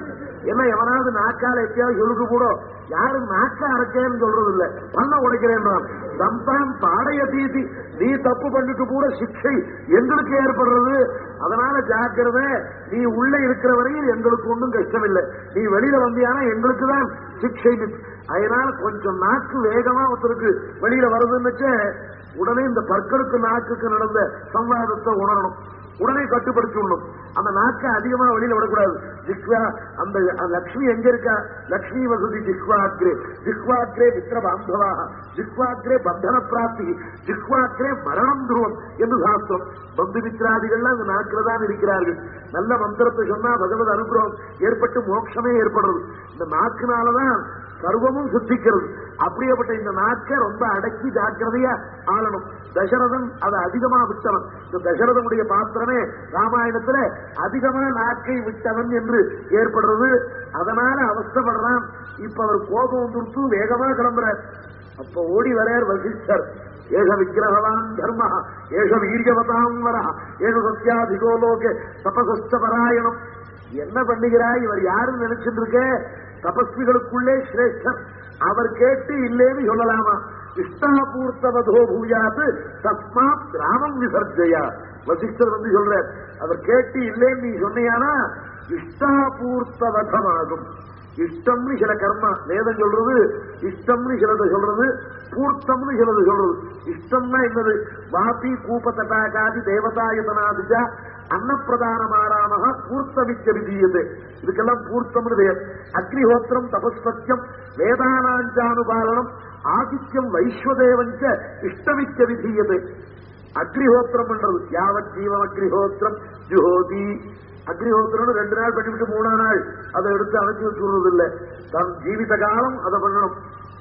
என்ன எவனாவது நாக்கால எப்பயாவது சொல்லுக்கு கூட யாரும் நாக்க அரைச்சேன்னு சொல்றது இல்ல பண்ண உடைக்கிறேன் தம்தான் பாடைய தீதி நீ தப்பு பண்ணிட்டு கூட சிக்ஷை எங்களுக்கு ஏற்படுறது அதனால ஜாக்கிரதை நீ உள்ள இருக்கிற வரையில் எங்களுக்கு ஒன்றும் கஷ்டம் இல்லை நீ வெளியில வந்தியானா எங்களுக்கு தான் சிக்ஷை அதனால கொஞ்சம் நாக்கு வேகமா ஒருத்தருக்கு வெளியில வருதுன்னு உடனே இந்த பற்களுக்கு நாக்குக்கு நடந்த சம்வாதத்தை உணரணும் உடனே கட்டுப்படுத்தி விடணும் அந்த நாக்கை அதிகமா வெளியில விடக்கூடாது ஜிக்வா அந்த அந்த லக்ஷ்மி எங்க இருக்கா லக்ஷ்மி வசதி ஜிக்வாக்ரே ஜிக்வாக்ரே மித்திர பாந்தவாக ஜிக்வாக்ரே பந்தன பிராப்தி ஜிக்வாக்ரே மரணம் துருவம் என்று சாஸ்திரம் பந்து மித்ராதிகள்லாம் அந்த நாக்கில் தான் இருக்கிறார்கள் நல்ல மந்திரத்தை சொன்னா பகவத் அனுகிரகம் ஏற்பட்டு மோட்சமே ஏற்படுறது இந்த நாக்குனாலதான் சர்வமும் சித்திக்கிறது அப்படியேப்பட்ட இந்த நாக்கை ரொம்ப அடக்கி ஜாக்கிரதையா ஆளணும் தசரதன் அதை அதிகமா விட்டவன் இந்த தசரதனுடைய பாத்திரமே ராமாயணத்துல அதிகமா நாக்கை விட்டவன் என்று ஏற்படுறது அதனால அவஸ்தப்படுறான் இப்ப அவர் கோபம் வந்துருத்து வேகமா கிளம்புறார் அப்ப ஓடி வரையார் வசிஷ்டர் ஏக விக்கிரகவான் தர்ம ஏக வீரியவதாம் வர ஏக சத்யாதிகோ லோகே தபசஸ்த பராயணம் என்ன பண்ணுகிறாய் இவர் யாருன்னு நினைச்சிட்டு இருக்க தபஸ்விகளுக்குள்ளே சிரேஷ்டர் அவர் கேட்டு இல்லேன்னு சொல்லலாமா இஷ்டாபூர்த்தவதோ பூயாத்து தஸ்மாத் கிராமம் விசர்ஜயா வசிஷ்டர் வந்து சொல்றார் அவர் கேட்டு இல்லேன்னு நீ சொன்னியானா இஷ்டாபூர்த்தவதமாகும் இஷ்டம்னு சில கர்மா வேதம் சொல்றது இஷ்டம்னு சிலது சொல்றது பூர்த்தம்னு சிலது சொல்றது இஷ்டம்னா என்னது வாபி கூப்ப தட்டாகாதி தேவதாயதனாதிஜா அன்னப்பிரதானமாராமக பூர்த்தமிக்க விதீயது இதுக்கெல்லாம் பூர்த்தம்னு பேர் அக்னிஹோத்திரம் தபஸ்பத்தியம் வேதானாஞ்சானுபாலனம் ஆதித்யம் வைஸ்வதேவஞ்ச இஷ்டமிக்க விதீயது அக்னிஹோத்திரம் பண்றது யாவத் ஜீவம் அக்னிஹோத்திரம் ஜுஹோதி அக்னிஹோத்திரம் ரெண்டு நாள் பண்ணிவிட்டு மூணாம் நாள் அதை எடுத்து அணைச்சு வச்சுறது இல்ல தன் ஜீவித காலம் அதை பண்ணணும்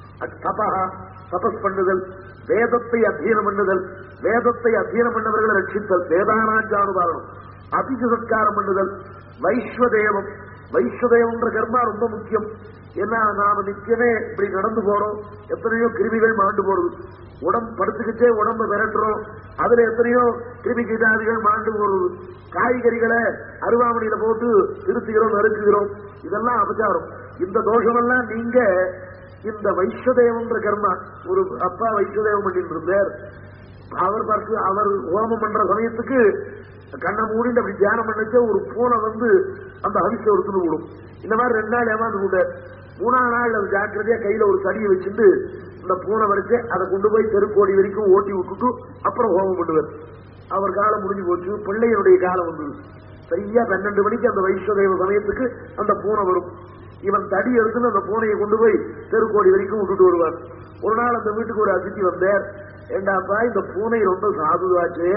தபா தபஸ் பண்ணுதல் வேதத்தை அத்தியனம் பண்ணுதல் வேதத்தை அத்தியனம் பண்ணவர்களை ரட்சித்தல் வேதானாஞ்சானுபாரணம் அதிக சத்காரம் பண்ணுதல் வைஸ்வதேவம் வைஸ்வதேவம்ன்ற கர்மா ரொம்ப முக்கியம் ஏன்னா நாம நிச்சயமே இப்படி நடந்து போறோம் எத்தனையோ கிருமிகள் மாண்டு போறது உடம்பு படுத்துக்கிட்டே உடம்ப விரட்டுறோம் அதுல எத்தனையோ கிருமி கீட்டாதிகள் மாண்டு போறது காய்கறிகளை அருவாமணியில போட்டு திருத்துகிறோம் நறுக்குகிறோம் இதெல்லாம் அபச்சாரம் இந்த தோஷமெல்லாம் நீங்க இந்த வைஸ்வதேவன்ற கர்மா ஒரு அப்பா வைஸ்வதேவம் பண்ணிட்டு இருந்தார் அவர் பார்த்து அவர் ஹோமம் பண்ற சமயத்துக்கு கண்ணை மூடிட்டு அப்படி தியானம் பண்ணிச்சு ஒரு பூனை வந்து அந்த ஹவிசை ஒருத்துன்னு விடும் இந்த மாதிரி ரெண்டு நாள் ஏமாந்து விட்டார் மூணாம் நாள் அது ஜாக்கிரதையா கையில ஒரு தடியை வச்சுட்டு இந்த பூனை வரைச்சு அதை கொண்டு போய் தெருக்கோடி வரைக்கும் ஓட்டி விட்டுட்டு அப்புறம் ஹோமம் பண்ணுவார் அவர் காலம் முடிஞ்சு போச்சு பிள்ளையனுடைய காலம் வந்தது சரியா பன்னெண்டு மணிக்கு அந்த வைஸ்வதேவ சமயத்துக்கு அந்த பூனை வரும் இவன் தடி எடுத்துன்னு அந்த பூனையை கொண்டு போய் தெருக்கோடி வரைக்கும் விட்டுட்டு வருவார் ஒரு நாள் அந்த வீட்டுக்கு ஒரு அதிர்ச்சி வந்தார் ஏண்டாப்பா இந்த பூனை ரொம்ப சாதுவாச்சு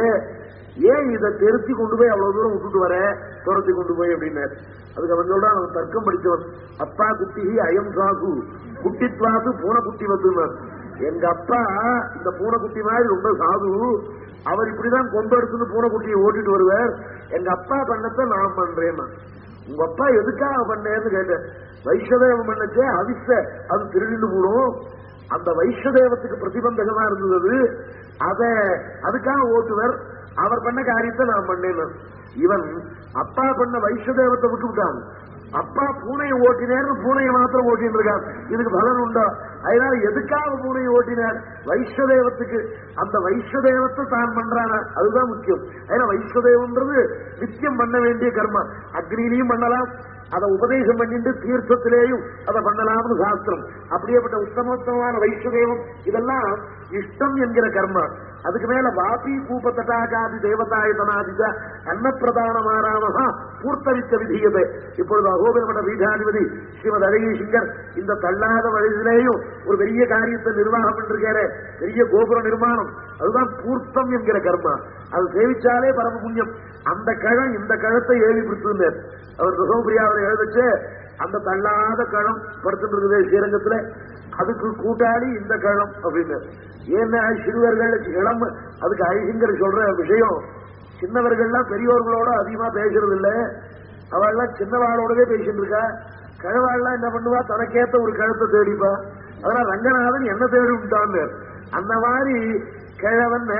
ஏன் இதை தெருத்தி கொண்டு போய் அவ்வளவு தூரம் விட்டுட்டு வர துரத்தி கொண்டு போய் அப்படின்னாரு அதுக்கு அவன் சொல்றான் அவன் தர்க்கம் படிச்சவன் அப்பா குட்டி அயம் சாசு குட்டித்வாசு பூனை குட்டி வந்துனார் எங்க அப்பா இந்த பூனைக்குட்டி மாதிரி ரொம்ப சாது அவர் இப்படிதான் கொண்டு எடுத்துன்னு பூனைக்குட்டியை ஓட்டிட்டு வருவார் எங்க அப்பா பண்ணத்தை நான் பண்றேன் உங்க அப்பா எதுக்காக பண்ணேன்னு கேட்டேன் வைஷ்ணதேவம் பண்ணச்சே அவிச அது திருடிட்டு போடும் அந்த வைஷ்ணதேவத்துக்கு பிரதிபந்தகமா இருந்தது அத அதுக்காக ஓட்டுவர் அவர் பண்ண காரியத்தை நான் பண்ணேன் இவன் அப்பா பண்ண வைஷ்ணதேவத்தை விட்டு விட்டான் அப்பா பூனையை ஓட்டினார் பூனையை மாத்திரம் ஓட்டின்னு இருக்கான் இதுக்கு பலன் உண்டா அதனால எதுக்காக பூனையை ஓட்டினார் வைஷ்ணதேவத்துக்கு அந்த வைஷ்ணதேவத்தை தான் பண்றான அதுதான் முக்கியம் ஏன்னா வைஷ்ணதேவன்றது நித்தியம் பண்ண வேண்டிய கர்மா அக்னியிலையும் பண்ணலாம் அதை உபதேசம் பண்ணிட்டு தீர்த்தத்திலேயும் அதை பண்ணலாம்னு சாஸ்திரம் அப்படியேப்பட்ட உத்தமோத்தமமான வைஷ்ணதேவம் இதெல்லாம் இஷ்டம் என்கிற கர்மா அதுக்கு மேல வாபி கூப தட்டாகாதி தேவதாயதனாதிஜ அன்னப்பிரதானமாராமகா பூர்த்தவித்த விதியது இப்பொழுது அகோபிரமட பீடாதிபதி ஸ்ரீமத் அழகி சிங்கர் இந்த தள்ளாத வயதிலேயும் ஒரு பெரிய காரியத்தை நிர்வாகம் பண்ணிருக்காரு பெரிய கோபுர நிர்மாணம் அதுதான் பூர்த்தம் என்கிற கர்மா அது சேவிச்சாலே பரம புண்ணியம் அந்த கழம் இந்த கழத்தை எழுதி பிடிச்சிருந்தார் அவர் ரிசவபிரியாவில் எழுதிச்சு அந்த தள்ளாத கழம் படுத்துட்டு இருக்குது ஸ்ரீரங்கத்துல அதுக்கு கூட்டாளி இந்த கழம் அப்படின்னு ஏன்னா சிறுவர்கள் இளம் அதுக்கு ஐசிங்கர் சொல்ற விஷயம் சின்னவர்கள்லாம் பெரியோர்களோட அதிகமா பேசுறது இல்ல அவள்லாம் சின்னவாளோடவே பேசிட்டு இருக்கா கழவாள்லாம் என்ன பண்ணுவா தனக்கேத்த ஒரு கழுத்தை தேடிப்பா அதனால ரங்கநாதன் என்ன தேடி விட்டான்னு அந்த மாதிரி கிழவன்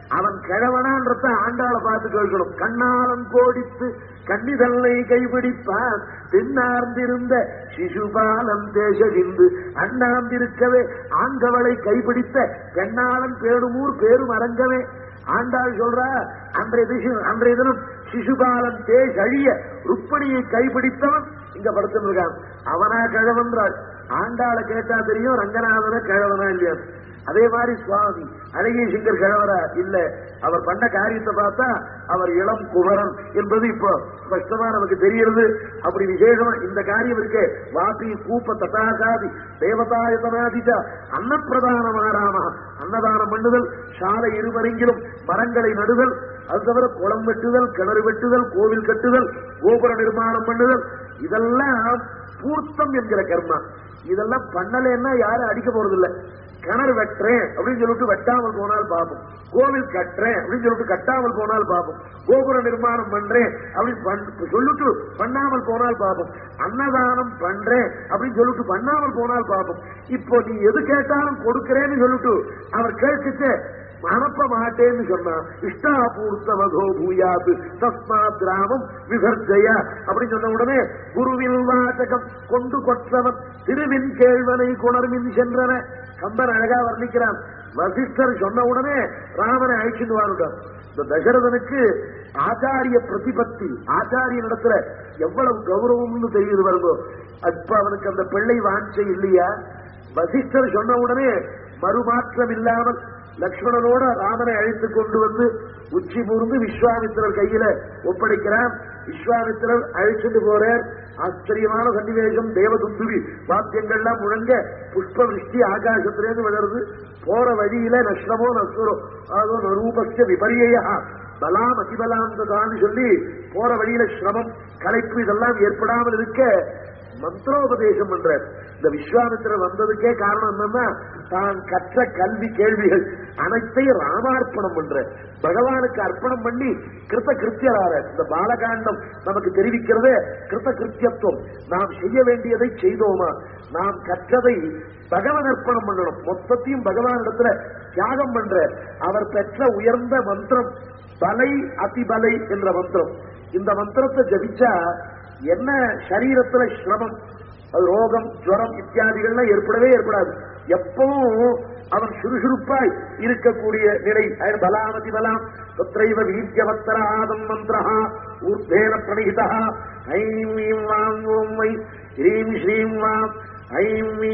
அவன் கிழவனான்றத ஆண்டாளை பார்த்து கேட்கணும் கண்ணாலம் கோடித்து கண்ணிதல்லை கைபிடிப்பான் பின்னார்ந்திருந்த சிசுபாலம் தேசவிந்து அண்ணாந்திருக்கவே ஆண்கவளை கைபிடித்த பெண்ணாளன் பேடுமூர் பேரும் அரங்கவே ஆண்டாள் சொல்றா அன்றைய திசை- அன்றைய தினம் சிசுபாலன் தேஷ் அழிய ருப்பணியை கைபிடித்தவன் இங்க படுத்துட்டு இருக்கான் அவனா கிழவன்றாள் ஆண்டாளை கேட்டா தெரியும் ரங்கநாதன கிழவனா இல்லையா அதே மாதிரி சுவாமி அழகிய சிங்கர் கிழவரா இல்ல அவர் பண்ண காரியத்தை பார்த்தா அவர் இளம் குமரன் என்பது இப்போ ஸ்பஷ்டமா நமக்கு தெரிகிறது அப்படி விசேஷமா இந்த காரியம் இருக்கே வாபி கூப்ப ததாகாதி தேவதாயதனாதிஜ அன்னப்பிரதானமாராம அன்னதானம் பண்ணுதல் சாலை இருவரெங்கிலும் மரங்களை நடுதல் அது தவிர குளம் வெட்டுதல் கிணறு வெட்டுதல் கோவில் கட்டுதல் கோபுர நிர்மாணம் பண்ணுதல் இதெல்லாம் பூர்த்தம் என்கிற கர்மா இதெல்லாம் பண்ணலைன்னா யாரும் அடிக்க போறதில்லை கிணறு வெட்டுறேன் அப்படின்னு சொல்லிட்டு வெட்டாமல் போனால் பாப்போம் கோவில் கட்டுறேன் அப்படின்னு சொல்லிட்டு கட்டாமல் போனால் பாப்போம் கோபுர நிர்மாணம் பண்றேன் அப்படின்னு பண்- சொல்லிட்டு பண்ணாமல் போனால் பாப்போம் அன்னதானம் பண்றேன் அப்படின்னு சொல்லிட்டு பண்ணாமல் போனால் பாப்போம் இப்போ நீ எது கேட்டாலும் கொடுக்கிறேன்னு சொல்லிட்டு அவர் கேட்டுச்சு அனுப்ப மாட்டேன்னு சொன்னா இஷ்டாபூர்த்தவதோ பூயாது தஸ்மாத் கிராமம் விசர்ஜய அப்படின்னு சொன்ன உடனே குருவில் வாசகம் கொண்டு கொற்றவன் திருவின் கேழ்வனை குணர்வின் சென்றன கம்பன் அழகா வர்ணிக்கிறான் வசிஷ்டர் சொன்ன உடனே ராமனை அழைச்சிட்டு வாருட்டார் இந்த தசரதனுக்கு ஆச்சாரிய பிரதிபத்தி ஆச்சாரிய இடத்துல எவ்வளவு கௌரவம்னு தெரியுது வருதோ அப்ப அவனுக்கு அந்த பிள்ளை வாஞ்சை இல்லையா வசிஷ்டர் சொன்ன உடனே மறுமாற்றம் இல்லாமல் லக்ஷ்மணனோட ராமனை அழைத்துக் கொண்டு வந்து உச்சி மூர்ந்து விஸ்வாமித்திரர் கையில ஒப்படைக்கிறார் விஸ்வாமித்திரர் அழைச்சிட்டு போறார் ஆச்சரியமான சன்னிவேசம் தேவதுந்துவி வாத்தியங்கள்லாம் முழங்க புஷ்ப விருஷ்டி ஆகாசத்திலேருந்து விழருது போற வழியில நஷ்டமோ நஷ்டரோ அதோ நரூபஸ்ய விபரியா பலாம் அதிபலாந்ததான்னு சொல்லி போற வழியில சிரமம் களைப்பு இதெல்லாம் ஏற்படாமல் இருக்க மந்திரோபதேசம் பண்றார் இந்த விஸ்வாமித்திரர் வந்ததுக்கே காரணம் என்னன்னா தான் கற்ற கல்வி கேள்விகள் அனைத்தையும் ராமார்ப்பணம் பண்ற பகவானுக்கு அர்ப்பணம் பண்ணி கிருத்த கிருத்தியராற இந்த பாலகாண்டம் நமக்கு தெரிவிக்கிறதே கிருத்த கிருத்தியத்துவம் நாம் செய்ய வேண்டியதை செய்தோமா நாம் கற்றதை பகவான் அர்ப்பணம் பண்ணணும் மொத்தத்தையும் பகவானிடத்துல தியாகம் பண்ற அவர் பெற்ற உயர்ந்த மந்திரம் பலை அதிபலை என்ற மந்திரம் இந்த மந்திரத்தை ஜபிச்சா என்ன சரீரத்துல சிரமம் அது ரோகம் ஜுவரம் இத்தியாதிகள்லாம் ஏற்படவே ஏற்படாது எப்பவும் அவன் சுறுசுறுப்பாய் இருக்கக்கூடிய நிலை அயன் பலாமதி பலாம் தத்ரைவ வீரியவத்தர ஆதம் மந்திரா ஊர்தேன பிரணீதா ஐம் வீம் வாம் ஓம் வை ஹ்ரீம் ஸ்ரீம் வாம் ஐம் வீ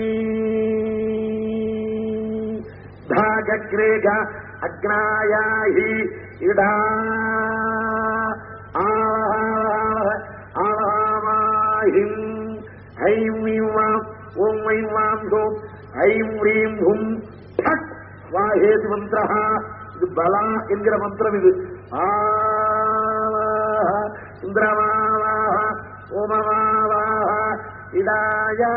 தாகக்ரேக அக்னாயாஹி இடா ஆவாஹிம் ஐம் வீம் வாம் ஓம் ஐம் வாம் சோம் ஐம் ரீம் ஹும் ஃபட் வாஹேதி மந்திரா இது பலா என்கிற மந்திரம் இது ஆவாஹ இந்திரமாவாஹ ஓமமாவாஹ இடாயா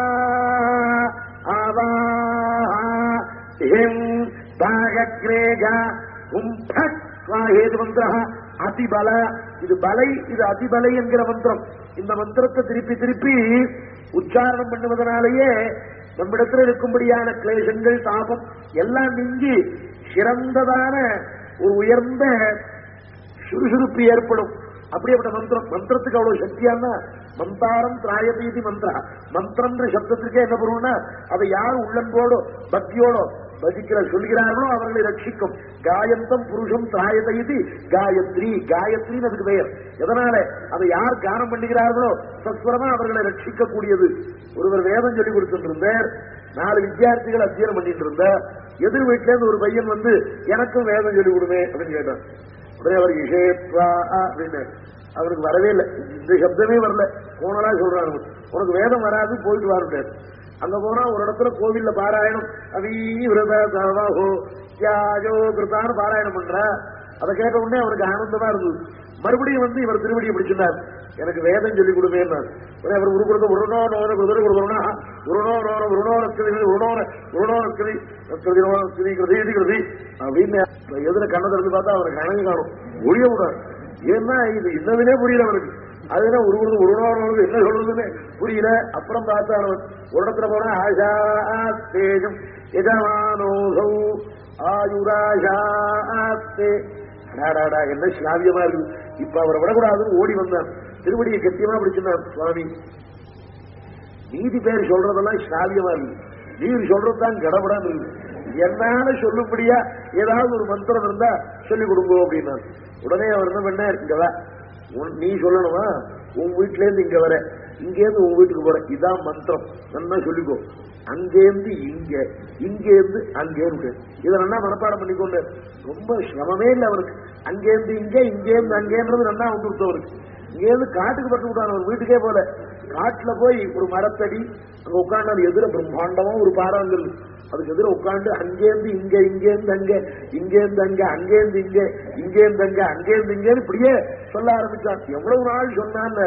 ஆவாஹ ஹிம் தாகக்ரேக ஹும் ஃபட் வாஹேதி மந்திரா அதிபல இது பலை இது அதிபலை என்கிற மந்திரம் இந்த மந்திரத்தை திருப்பி திருப்பி உச்சாரணம் பண்ணுவதனாலேயே நம்மிடத்தில் இருக்கும்படியான கிளேசங்கள் தாபம் எல்லாம் நீங்கி சிறந்ததான ஒரு உயர்ந்த சுறுசுறுப்பு ஏற்படும் அப்படியேப்பட்ட மந்திரம் மந்திரத்துக்கு அவ்வளவு சக்தியானா மந்தாரம் திராயதீதி மந்திரா மந்திரம்ன்ற சப்தத்துக்கே என்ன பண்ணுவோம்னா அதை யார் உள்ளன்போடோ பக்தியோடோ பஜிக்கிற சொல்கிறார்களோ அவர்களை ரட்சிக்கும் காயந்தம் புருஷம் திராயதைதி காயத்ரி காயத்ரின்னு அதுக்கு பெயர் எதனால அதை யார் கானம் பண்ணுகிறார்களோ சஸ்வரமா அவர்களை ரட்சிக்க கூடியது ஒருவர் வேதம் சொல்லி கொடுத்துட்டு இருந்தார் நாலு வித்தியார்த்திகள் அத்தியனம் பண்ணிட்டு இருந்த எதிர் வீட்டுல இருந்து ஒரு பையன் வந்து எனக்கும் வேதம் சொல்லி கொடுமே அப்படின்னு கேட்டான் உடனே அவர் இஷேத்வா அப்படின்னு அவருக்கு வரவே இல்லை இந்த சப்தமே வரல போனலா சொல்றாரு உனக்கு வேதம் வராது போயிட்டு வாருட்டார் அங்க போனா ஒரு இடத்துல கோவில்ல பாராயணம் அவீவிரத சவஹோ தியாஜோ கிருத்தான்னு பாராயணம் பண்ற அதை கேட்ட உடனே அவருக்கு ஆனந்தமா இருந்தது மறுபடியும் வந்து இவர் திருவடியை பிடிச்சிருந்தார் எனக்கு வேதம் சொல்லி கொடுப்பேன் உடனே அவர் உருகுறது உருணோ நோன குதிரை கொடுக்கணும்னா உருணோ நோன உருணோ நஸ்கதி உருணோ உருணோ நஸ்கதி நஸ்கதி நஸ்கதி கிருதி இது கிருதி அப்படின்னு எதுல கண்ணை திறந்து பார்த்தா அவருக்கு கணக்கு காணும் ஒழிய விடாது ஏன்னா இது இன்னதுனே புரியல அவருக்கு அதுதான் உருவது உருணோனது என்ன சொல்றதுன்னு புரியல அப்புறம் பார்த்தான் அவன் ஒரு இடத்துல போனா ஆஷா தேஜம் எஜமானோசௌ ஆயுராஜாத்தே அடாடாடா, என்ன சிராவியமா இருக்கு இப்ப அவரை விடக்கூடாதுன்னு ஓடி வந்தான் திருவடியை கத்தியமா பிடிச்சிருந்தான் சுவாமி நீதி பேர் சொல்றதெல்லாம் சிராவியமா இருக்கு நீர் சொல்றதுதான் கடபடாம இருக்கு என்னால சொல்லும்படியா ஏதாவது ஒரு மந்திரம் இருந்தா சொல்லிக் கொடுங்க அப்படின்னா உடனே அவர் என்ன பண்ணார் இங்க வா உன்- நீ சொல்லணுமா உன் வீட்டுல இருந்து இங்க வர இங்க இருந்து உன் வீட்டுக்கு போற இதான் மந்திரம் நல்லா சொல்லிக்கோ அங்கேருந்து இங்க இங்க இருந்து அங்கேருந்து இதை நல்லா மனப்பாடம் பண்ணிக்கொண்டு ரொம்ப சிரமமே இல்லை அவருக்கு அங்கேருந்து இங்க இங்கேருந்து அங்கேன்றது நல்லா வந்துருத்து அவருக்கு இங்கேருந்து காட்டுக்கு பட்டு விட்டான் அவர் வீட்டுக்கே போல காட்டுல போய் ஒரு மரத்தடி அங்க உட்காந்து அது எதிர பிரம்மாண்டமா ஒரு பாறாங்கல் அதுக்கு எதிர உட்காந்து அங்கேருந்து இங்க இங்கேருந்து அங்க இங்கேருந்து அங்க அங்கேருந்து இங்க இங்கேருந்து அங்க அங்கேருந்து இங்கேன்னு இப்படியே சொல்ல ஆரம்பிச்சான் எவ்வளவு நாள் சொன்னான்னு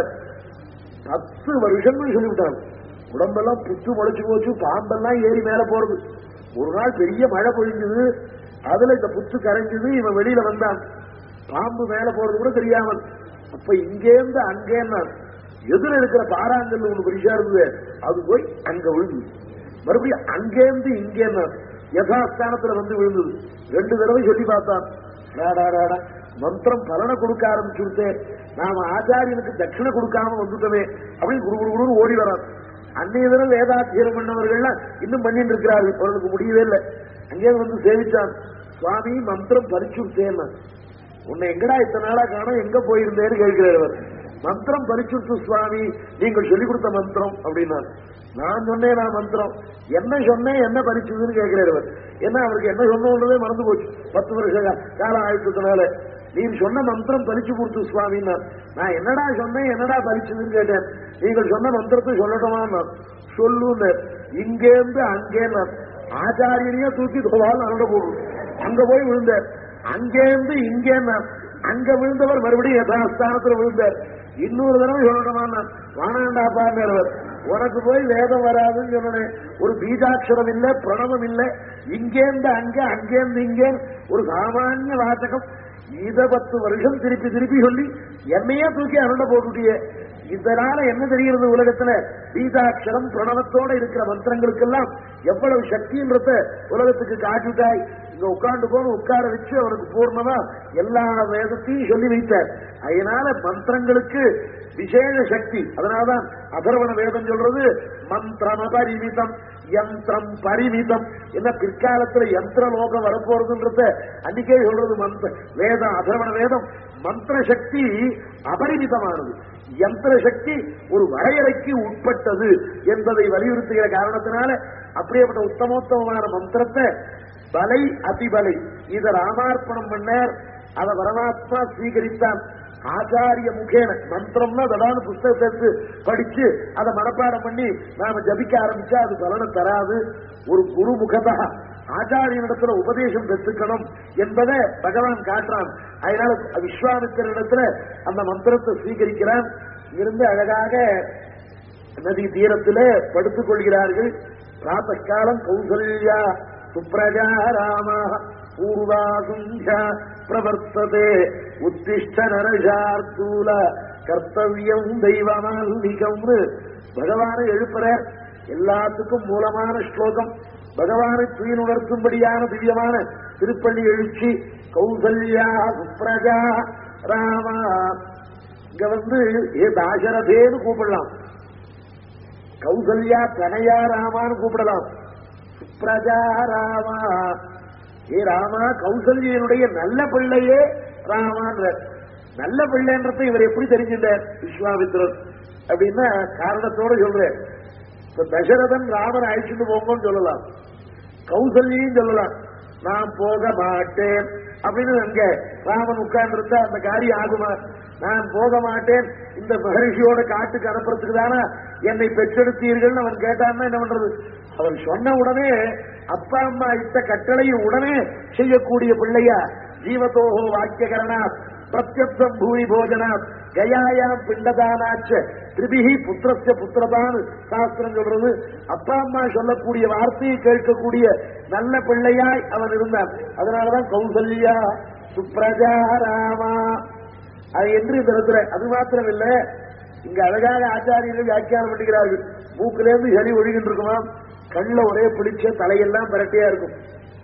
பத்து வருஷம்னு சொல்லிவிட்டாங்க உடம்பெல்லாம் புத்து முளைச்சு போச்சு பாம்பெல்லாம் ஏறி மேல போறது ஒரு நாள் பெரிய மழை பொழிஞ்சது அதுல இந்த புத்து கரைஞ்சது இவன் வெளியில வந்தான் பாம்பு மேல போறது கூட தெரியாமல் அப்ப இங்கேருந்து அங்கேன்னா எதிர இருக்கிற பாறாங்கல் ஒண்ணு பெருசா இருந்தது அது போய் அங்க விழுந்து மறுபடியும் அங்கேருந்து இங்கேன்னா யதாஸ்தானத்துல வந்து விழுந்தது ரெண்டு தடவை சொல்லி பார்த்தான் ராடா ராடா மந்திரம் பலனை கொடுக்க ஆரம்பிச்சுட்டே நாம ஆச்சாரியனுக்கு தட்சிணை கொடுக்காம வந்துட்டோமே அப்படின்னு குரு குரு குருன்னு ஓடி வரான் அன்னைய தினம் வேதாத்தியனம் பண்ணவர்கள்லாம் இன்னும் பண்ணிட்டு இருக்கிறார்கள் அவர்களுக்கு முடியவே இல்லை அங்கே வந்து சேவிச்சான் சுவாமி மந்திரம் பரிச்சுட்டேன்னா உன்னை எங்கடா இத்தனை நாளா காணோம் எங்க போயிருந்தேன்னு கேட்கிறார் அவர் மந்திரம் பரிசுத்து சுவாமி நீங்கள் சொல்லிக் கொடுத்த மந்திரம் அப்படின்னாரு நான் சொன்னேன் நான் மந்திரம் என்ன சொன்னேன் என்ன பரிசுதுன்னு கேட்கிறார் அவர் என்ன அவருக்கு என்ன சொன்னோன்றதே மறந்து போச்சு பத்து வருஷ கா- காலம் ஆயிட்டதுனால நீர் சொன்ன மந்திரம் பரிச்சு கொடுத்து சுவாமின்னா நான் என்னடா சொன்னேன் என்னடா பரிசுதுன்னு கேட்டேன் நீங்கள் சொன்ன மந்திரத்தை சொல்லட்டுமா சொல்லுன்னு இங்கேருந்து அங்கே ஆச்சாரியனையே தூக்கி தோவால் அருட போடுறது அங்க போய் விழுந்தார் அங்கேருந்து இங்கே அங்க விழுந்தவர் மறுபடியும் யதாஸ்தானத்துல விழுந்தார் இன்னொரு தடவை சொல்லணுமா வானாண்டாப்பார் உனக்கு போய் வேதம் வராதுன்னு சொன்னேன் ஒரு பீஜாட்சரம் இல்ல பிரணவம் இல்ல இங்கேருந்து அங்க அங்கேருந்து இங்கே ஒரு சாமானிய வாசகம் இத பத்து வருஷம் திருப்பி திருப்பி சொல்லி என்னையே தூக்கி அருண்ட போட்டுட்டியே இதனால என்ன தெரிகிறது உலகத்துல பீஜாட்சரம் பிரணவத்தோட இருக்கிற மந்திரங்களுக்கெல்லாம் எவ்வளவு சக்தின்றத உலகத்துக்கு காட்டிட்டாய் இங்க உட்கார்ந்து போன உட்கார வச்சு அவனுக்கு பூர்ணமா எல்லா வேதத்தையும் சொல்லி வைத்தார் அதனால மந்திரங்களுக்கு விசேஷ சக்தி அதனாலதான் அதர்வண வேதம் சொல்றது மந்திரம் அபரிமிதம் யந்திரம் பரிமிதம் என்ன பிற்காலத்துல யந்திர லோகம் வரப்போறதுன்றத அன்னைக்கே சொல்றது மந்திர வேதம் அதர்வண வேதம் மந்திர சக்தி அபரிமிதமானது யந்திர சக்தி ஒரு வரையறைக்கு உட்பட்டது என்பதை வலியுறுத்துகிற காரணத்தினால அப்படியேப்பட்ட உத்தமோத்தமமான மந்திரத்தை பலை அதிபலை இத ராமார்ப்பணம் பண்ணார் அத பரமாத்மா ஸ்வீகரித்தான் ஆச்சாரிய முகேன மந்திரம்னா தடான புஸ்தகத்தை எடுத்து படிச்சு அதை மனப்பாடம் பண்ணி நாம ஜபிக்க ஆரம்பிச்சா அது பலனை தராது ஒரு குரு முகதா ஆச்சாரியனிடத்துல உபதேசம் பெற்றுக்கணும் என்பதை பகவான் காட்டுறான் அதனால விஸ்வாமித்திரனிடத்துல அந்த மந்திரத்தை ஸ்வீகரிக்கிறான் இருந்து அழகாக நதி தீரத்திலே படுத்துக் கொள்கிறார்கள் பிராத்த காலம் கௌசல்யா சுப்ரஜா ராமா பூர்வாசுஞ்சா பிரவர்த்ததே உத்திஷ்ட நரசார்த்தூல கர்த்தவியம் தெய்வமால்மிகம்னு பகவானை எழுப்புறார் எல்லாத்துக்கும் மூலமான ஸ்லோகம் பகவானை துயிலுணர்த்தும்படியான திவ்யமான திருப்பள்ளி எழுச்சி கௌசல்யா சுப்ரஜா ராமா இங்க வந்து ஏ தாசரதேன்னு கூப்பிடலாம் கௌசல்யா தனையா ராமான்னு கூப்பிடலாம் சுப்ரஜா ராமா ஏ ராமா கௌசல்யனுடைய நல்ல பிள்ளையே ராமான்ற நல்ல பிள்ளைன்றதை இவர் எப்படி தெரிஞ்சிட்டார் விஸ்வாமித்திரர் அப்படின்னா காரணத்தோட சொல்றேன் இப்ப தசரதன் ராமன் அழைச்சிட்டு போங்கன்னு சொல்லலாம் கௌசல்யும் சொல்லலாம் நான் போக மாட்டேன் அப்படின்னு அங்க ராமன் உட்கார்ந்து அந்த காரியம் ஆகுமா நான் போக மாட்டேன் இந்த மகரிஷியோட காட்டுக்கு அனுப்புறதுக்கு தானே என்னை பெற்றெடுத்தீர்கள் அவன் கேட்டான்னா என்ன பண்றது அவன் சொன்ன உடனே அப்பா அம்மா இட்ட கட்டளையை உடனே செய்யக்கூடிய பிள்ளையா ஜீவதோஹோ வாக்கியகரணா பிரத்யப்தம் பூமி போஜனா கயாயாம் பிண்டதானாச்ச திரிபிகி புத்திரஸ்ய புத்திரதான் சாஸ்திரம் சொல்றது அப்பா அம்மா சொல்லக்கூடிய வார்த்தையை கேட்கக்கூடிய நல்ல பிள்ளையாய் அவன் இருந்தான் அதனாலதான் கௌசல்யா சுப்ரஜா ராமா அது என்று இந்த இடத்துல அது மாத்திரம் இல்ல இங்க அழகாக ஆச்சாரியர்கள் வியாக்கியானம் பண்ணுகிறார்கள் மூக்கிலேருந்து சளி ஒழுகிட்டு இருக்குமா கண்ணுல ஒரே பிடிச்ச தலையெல்லாம் பரட்டையா இருக்கும்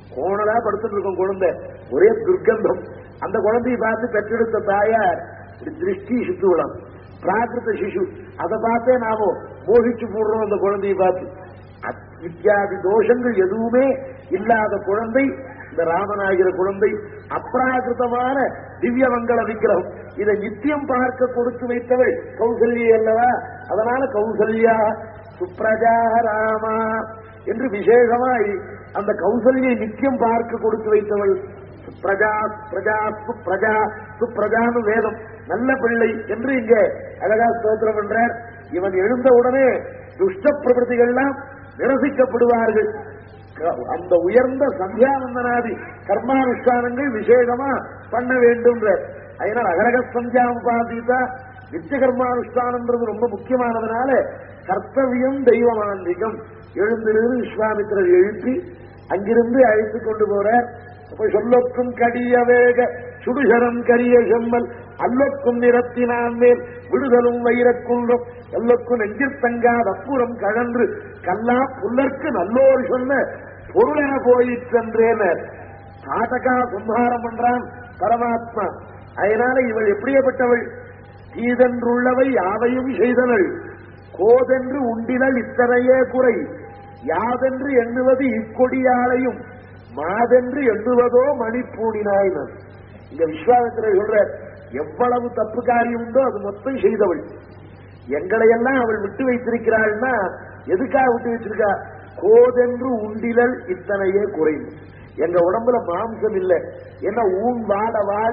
கோணலா படுத்துட்டு இருக்கும் குழந்தை ஒரே துர்க்கந்தம் அந்த குழந்தையை பார்த்து பெற்றெடுத்த தாயார் இப்படி திருஷ்டி சுத்துவிடம் பிராகிருத சிசு அதை பார்த்தே நாம மோகிச்சு போடுறோம் அந்த குழந்தையை பார்த்து அத்- இத்தியாதி தோஷங்கள் எதுவுமே இல்லாத குழந்தை இந்த ராமனாகிற குழந்ை அப்ராகிருதமான திவ்ய மங்கள விக்கிரகம் இதை நித்தியம் பார்க்க கொடுத்து வைத்தவள் கௌசல்யா அல்லவா அதனால கௌசல்யா சுப்ரஜா ராமா என்று விசேஷமாய் அந்த கௌசல்யை நித்தியம் பார்க்க கொடுத்து வைத்தவள் பிரஜா பிரஜா சுப்ரஜா சுப்ரஜான்னு வேதம் நல்ல பிள்ளை என்று இங்க அழகா ஸ்தோத்திரம் பண்றார் இவன் எழுந்த உடனே துஷ்ட பிரபதிகள்லாம் நிரசிக்கப்படுவார்கள் க- அந்த உயர்ந்த சந்தியாவந்தனாதி கர்மானுஷ்டானங்கள் விசேஷமா பண்ண வேண்டும் அதனால அகரக சந்தியா உபாதிதா நித்திய கர்மானுஷ்டானம்ன்றது ரொம்ப முக்கியமானதுனால கர்த்தவியம் தெய்வமாந்திகம் எழுந்திருந்து விஸ்வாமித்திரர் எழுப்பி அங்கிருந்து அழைத்துக் கொண்டு போறார் அப்ப சொல்லொக்கும் கடிய வேக சுடுசரம் கரிய செம்மல் அல்லொக்கும் நிறத்தினான் மேல் விடுதலும் வைரக்குன்றம் எல்லொக்கும் நெஞ்சில் தங்காத அப்புறம் கழன்று கல்லா புல்லர்க்கு நல்லோர் சொன்ன பொருளென போயிற்றென்றேனர் காட்டகா சம்ஹாரம் பண்றான் பரமாத்மா அதனால இவள் எப்படியப்பட்டவள் தீதென்றுள்ளவை யாவையும் செய்தனள் கோதென்று உண்டினள் இத்தனையே குறை யாதென்று எண்ணுவது இக்கொடியாலையும் மாதென்று எண்ணுவதோ மணிப்பூடினாயினர் இங்க விஸ்வாமித்திரர் சொல்ற எவ்வளவு தப்பு காரியம் உண்டோ அது மொத்தம் செய்தவள் எங்களை எல்லாம் அவள் விட்டு வைத்திருக்கிறாள்னா எதுக்காக விட்டு வச்சிருக்கா கோதென்று உண்டிலல் இத்தனையே குறையும் எங்க உடம்புல மாம்சம் இல்லை ஏன்னா ஊன் வாட வாட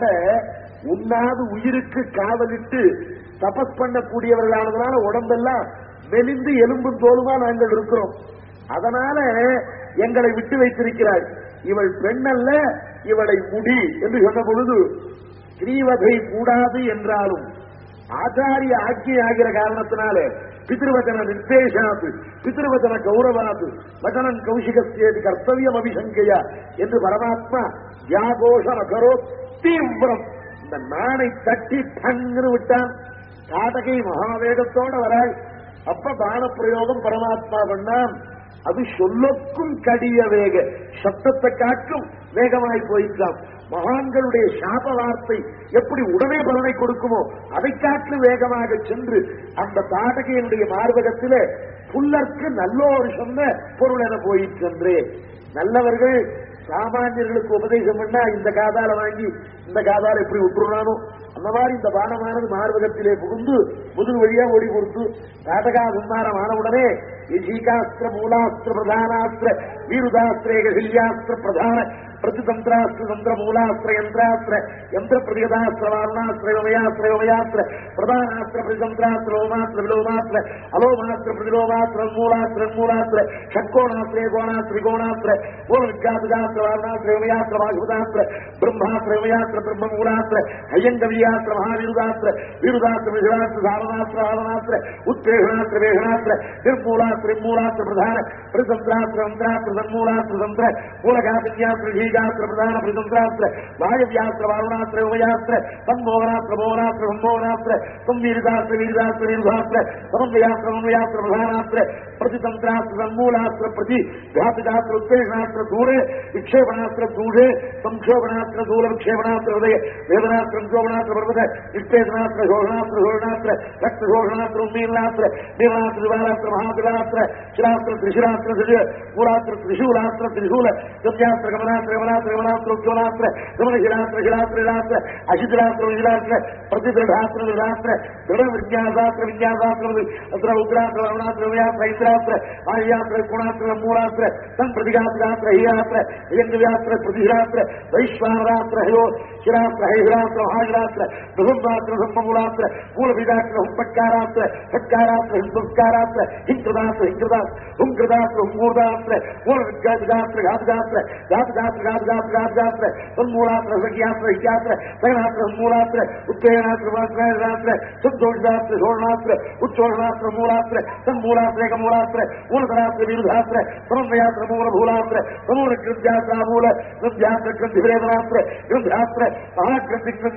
உண்ணாது உயிருக்கு காவலிட்டு தபஸ் பண்ணக்கூடியவர்களானதுனால உடம்பெல்லாம் மெலிந்து எலும்பும் தோலுமா நாங்கள் இருக்கிறோம் அதனால எங்களை விட்டு வைத்திருக்கிறாள் இவள் பெண்ணல்ல இவளை முடி என்று சொன்ன பொழுது ஸ்ரீவதை கூடாது என்றாலும் ஆச்சாரிய ஆட்சி ஆகிற காரணத்தினாலே பிதிருவச்சன நிர்தேசாத்து பிதிருவச்சன கௌரவாத்து வச்சனம் கௌசிகஸ்தேதி கர்த்தவியம் அபிசங்கையா என்று பரமாத்மா வியாகோஷம் அகரோ தீவிரம் இந்த நாணை தட்டி டங்குன்னு விட்டான் காட்டகை மகாவேகத்தோட வராள் அப்ப பான பிரயோகம் பரமாத்மா பண்ணான் அது சொல்லொக்கும் கடிய வேக சப்தத்தை காட்டும் வேகமாய் போயிட்டான் மகான்களுடைய சாப வார்த்தை எப்படி உடனே பலனை கொடுக்குமோ அதை காட்டு வேகமாக சென்று அந்த தாடகையினுடைய மார்பகத்திலே புல்லர்க்கு நல்லோர் சொன்ன பொருள் என போயிற்றென்றே நல்லவர்கள் சாமானியர்களுக்கு உபதேசம் பண்ணா இந்த காதால வாங்கி இந்த காதால எப்படி விட்டுறானோ அந்த மாதிரி இந்த பானமானது மார்பகத்திலே புகுந்து முதுகு வழியா ஓடி கொடுத்து நாடகா சம்மாரம் ஆனவுடனே யஜீகாஸ்திர மூலாஸ்திர பிரதானாஸ்திர வீருதாஸ்திர ஏகசில்யாஸ்திர பிரதான பிரதிதந்திராஸ்திர தந்திர மூலாஸ்திர யந்திராஸ்திர யந்திர பிரதிகதாஸ்திர வாரணாஸ்திர யோமயாஸ்திர யோமயாஸ்திர பிரதானாஸ்திர பிரதிதந்திராஸ்திர ஓமாஸ்திர விலோமாஸ்திர அலோமாஸ்திர பிரதிலோமாஸ்திர மூலாஸ்திர மூலாஸ்திர ஷட்கோணாஸ்திர கோணாஸ்திர கோணாஸ்திர மூல வித்யாசுதாஸ்திர வாரணாஸ்திர யோமயாஸ்திர வாசுதாஸ்திர பிரம்மாஸ்திர யோமயாஸ்திர பிரம்ம மூலாஸ்திர ஐயங்கவியாஸ்திர மகாவிருதாஸ்திர விருதாஸ்திர விருதாஸ்திர சாரணாஸ்திர ஆரணாஸ்திர உத்வேஷணாஸ்திர வேஷணாஸ்திர நிர்மூலாஸ்திர மூலாஸ்திர பிரதான பிரதந்திராஸ்திர அந்திராஸ்திர தன்மூலாஸ்திர தந்திர மூலகாசித்யாஸ்திர ஜீகாஸ்திர பிரதான பிரதந்திராஸ்திர வாயவியாஸ்திர வாருணாஸ்திர உபயாஸ்திர தன்மோகனாஸ்திர மோகனாஸ்திர சம்மோகனாஸ்திர சம்வீரிதாஸ்திர வீரிதாஸ்திர வீருதாஸ்திர சமன்வயாஸ்திர மன்வயாஸ்திர பிரதானாஸ்திர பிரதிதந்திராஸ்திர தன்மூலாஸ்திர பிரதி घातगास्त्र उत्पेषणास्त्र दूरे विक्षेपणास्त्र दूरे संक्षोभणास्त्र दूर विक्षेपणास्त्र हृदय वेदनास्त्र शोभनास्त्र पर्वत विक्षेपणास्त्र शोषणास्त्र शोषणास्त्र रक्त शोषणास्त्र उन्मीलनास्त्र देवनास्त्र दिवानास्त्र महादिवानास्त्र शिलास्त्र त्रिशिलास्त्र त्रिशूल मूलास्त्र त्रिशूलास्त्र त्रिशूल गम्यास्त्र गमनास्त्र गमनास्त्र गमनास्त्र उज्ज्वलास्त्र गमनशिलास्त्र शिलास्त्र शिलास्त्र अशिथिलास्त्र विशिलास्त्र प्रतिदृढास्त्र दृढास्त्र दृढ विज्ञासास्त्र विज्ञासास्त्र अत्र उग्रास्त्र वरुणास्त्र वयास्त्र इंद्रास्त्र आर्यास्त्र गुणास्त्र मूलास्त्र तन प्रतिघात्रास्त्र हीरास्त्र यज्ञव्यास्त्र प्रतिशिलास्त्र वैश्वानरास्त्र हयो शिरास्त्र हैशिरास्त्र महाशिरास्त्र बृहन्मास्त्र ब्रह्ममूलास्त्र मूलबीजास्त्र हुंपट्कारास्त्र फट्कारास्त्र हिंसंस्कारास्त्र हिंकृदास्त्र हिंकृदास्त्र हुंकृदास्त्र हुंगूर्दास्त्र मूल विद्यास्त्र घातगास्त्र घातगास्त्र घातगास्त्र घातगास्त्र तन्मूलास्त्र सख्यास्त्र हिक्यास्त्र सगनास्त्र मूलास्त्र उत्तेजनास्त्र वास्त्र शुद्धोषास्त्र शोषणास्त्र उच्चोषणास्त्र मूलास्त्र तन्मूलास्त्र एकमूलास्त्र मूलधरास्त्र विरुधास्त्र समन्वयास्त्र मूलभूलास्त्र समूल कृत्यास्त्र मूल कृत्यास्त्र कृतिवेदनास्त्र कृध्यास्त्र महाकृति कृध्यास्त्र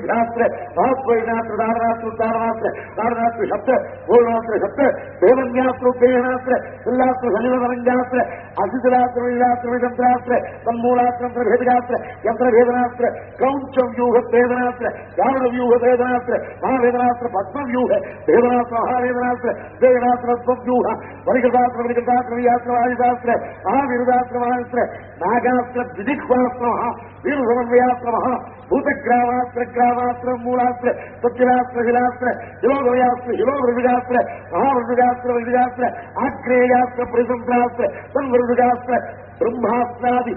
மகாத்மநாத்திர தாரணாத்திர தாரணாத்திர தாரணாத்திர சப்த பூர்ணாத்திர சப்த தேவன்யாத்திர உபேயனாத்திர எல்லாத்திர சனிவரஞ்சாத்திர அசிதராத்திர விழாத்திர விதந்திராத்திர தன்மூலாத்திர பேதகாத்திர யந்திர வேதனாத்திர கௌஞ்சம் வியூக வேதனாத்திர யாவன வியூக வேதனாத்திர மகாவேதனாத்திர பத்ம வியூக வேதனாத்திர மகாவேதனாத்திர வேதனாத்திர வியூக வரிகதாத்திர வரிகதாத்திர வியாத்திர வாயுதாத்திர மகாவிருதாத்திர மகாத்திர நாகாத்திர விதிக்வாத்திர மகா வீரசமன்வயாத்திர மகா பூதகிராமாத்திர கிராமாத்திர மூலாத்திர சத்திராத்திர ஹிலாத்திர ஹிலோகவயாத்திர ஹிலோகிருகாத்திர மகாவிருகாத்திர விருகாத்திர ஆக்ரேயாத்திர பரிசந்திராத்திர தன்விருகாத்திர பிரம்மாஸ்திராதி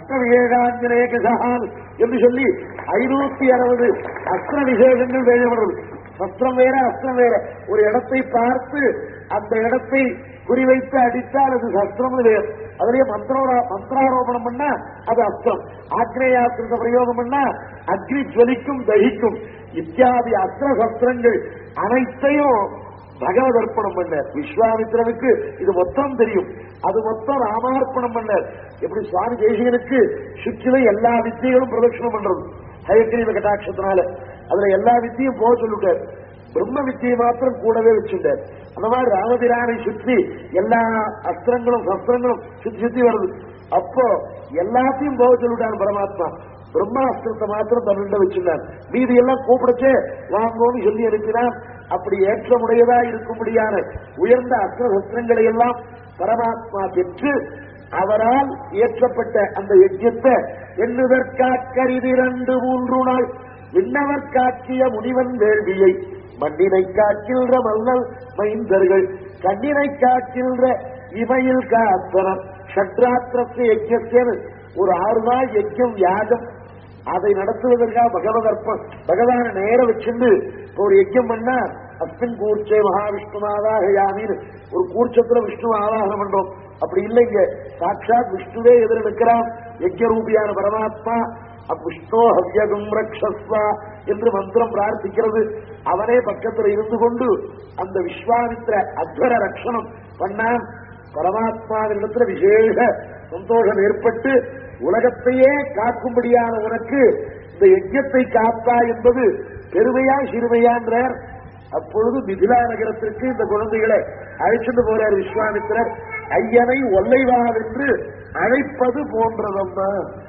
அஷ்டவிவேகாஞ்சனேகான் என்று சொல்லி ஐநூத்தி அறுபது அஸ்திர விசேஷங்கள் வேதப்படுறது சஸ்திரம் வேற அஸ்திரம் வேற ஒரு இடத்தை பார்த்து அந்த இடத்தை குறிவைத்து அடித்தால் அது சஸ்திரம் வேறு அதுலயே மந்திரோரா மந்திராரோபணம் பண்ணா அது அஸ்திரம் ஆக்னேயாஸ்திரத்தை பிரயோகம் பண்ணா அக்னி ஜுவலிக்கும் தகிக்கும் இத்தியாதி அஸ்திர சஸ்திரங்கள் அனைத்தையும் பகவத் அர்ப்பணம் பண்ணார் விஸ்வாமித்திரனுக்கு இது மொத்தம் தெரியும் அது மொத்தம் ராமார்ப்பணம் பண்ணார் எப்படி சுவாமி தேசிகனுக்கு சுற்றில எல்லா வித்தியைகளும் பிரதட்சணம் பண்றது ஹயக்கிரீவ கட்டாட்சத்தினால அதுல எல்லா வித்தியும் போக சொல்லிட்டார் பிரம்ம வித்தியை மாத்திரம் கூடவே வச்சுட்டார் அந்த மாதிரி ராமபிரானை சுற்றி எல்லா அஸ்திரங்களும் சஸ்திரங்களும் சுத்தி சுத்தி வருது அப்போ எல்லாத்தையும் போக சொல்லிட்டான் பரமாத்மா பிரம்மாஸ்திரத்தை மாத்திரம் தன்னிட வச்சுள்ளார் மீதி எல்லாம் கூப்பிடச்சே வாங்கோன்னு சொல்லி அனுப்பினான் அப்படி ஏற்றமுடையதா இருக்கும்படியான உயர்ந்த அஸ்திர சஸ்திரங்களை எல்லாம் பரமாத்மா பெற்று அவரால் இயற்றப்பட்ட அந்த யஜ்யத்தை எண்ணுதற்காக்கரிதிரண்டு மூன்று நாள் விண்ணவர் காக்கிய முனிவன் வேள்வியை மண்ணினை காக்கின்ற மல்லல் மைந்தர்கள் கண்ணினை காக்கின்ற இமையில் காத்தனர் ஷட்ராத்திரத்து யஜ்யத்தேன்னு ஒரு ஆறு நாள் யஜ்யம் யாகம் அதை நடத்துவதற்காக பகவத் அர்ப்பம் பகவான நேர வச்சுண்டு இப்ப ஒரு யஜ்யம் பண்ணா அஸ்மின் கூர்ச்சை மகாவிஷ்ணுமாதாக யாமின்னு ஒரு கூர்ச்சத்துல விஷ்ணு ஆவாகனம் பண்றோம் அப்படி இல்லைங்க சாட்சாத் விஷ்ணுவே எதிர நிற்கிறான் யஜ்ய ரூபியான பரமாத்மா விஷ்ணோ ஹவ்யகம் ரக்ஷஸ்வா என்று மந்திரம் பிரார்த்திக்கிறது அவனே பக்கத்தில் இருந்து கொண்டு அந்த விஸ்வாமித்திர அத்வர ரட்சணம் பண்ணான் பரமாத்மாவினிடத்துல விசேஷ சந்தோஷம் ஏற்பட்டு உலகத்தையே காக்கும்படியான உனக்கு இந்த யஜ்யத்தை காப்பா என்பது பெருமையா சிறுமையான்றார் அப்பொழுது மிதிலா நகரத்திற்கு இந்த குழந்தைகளை அழைச்சிட்டு போறார் விஸ்வாமித்திரர் ஐயனை ஒல்லைவார் என்று அழைப்பது போன்றதம்மா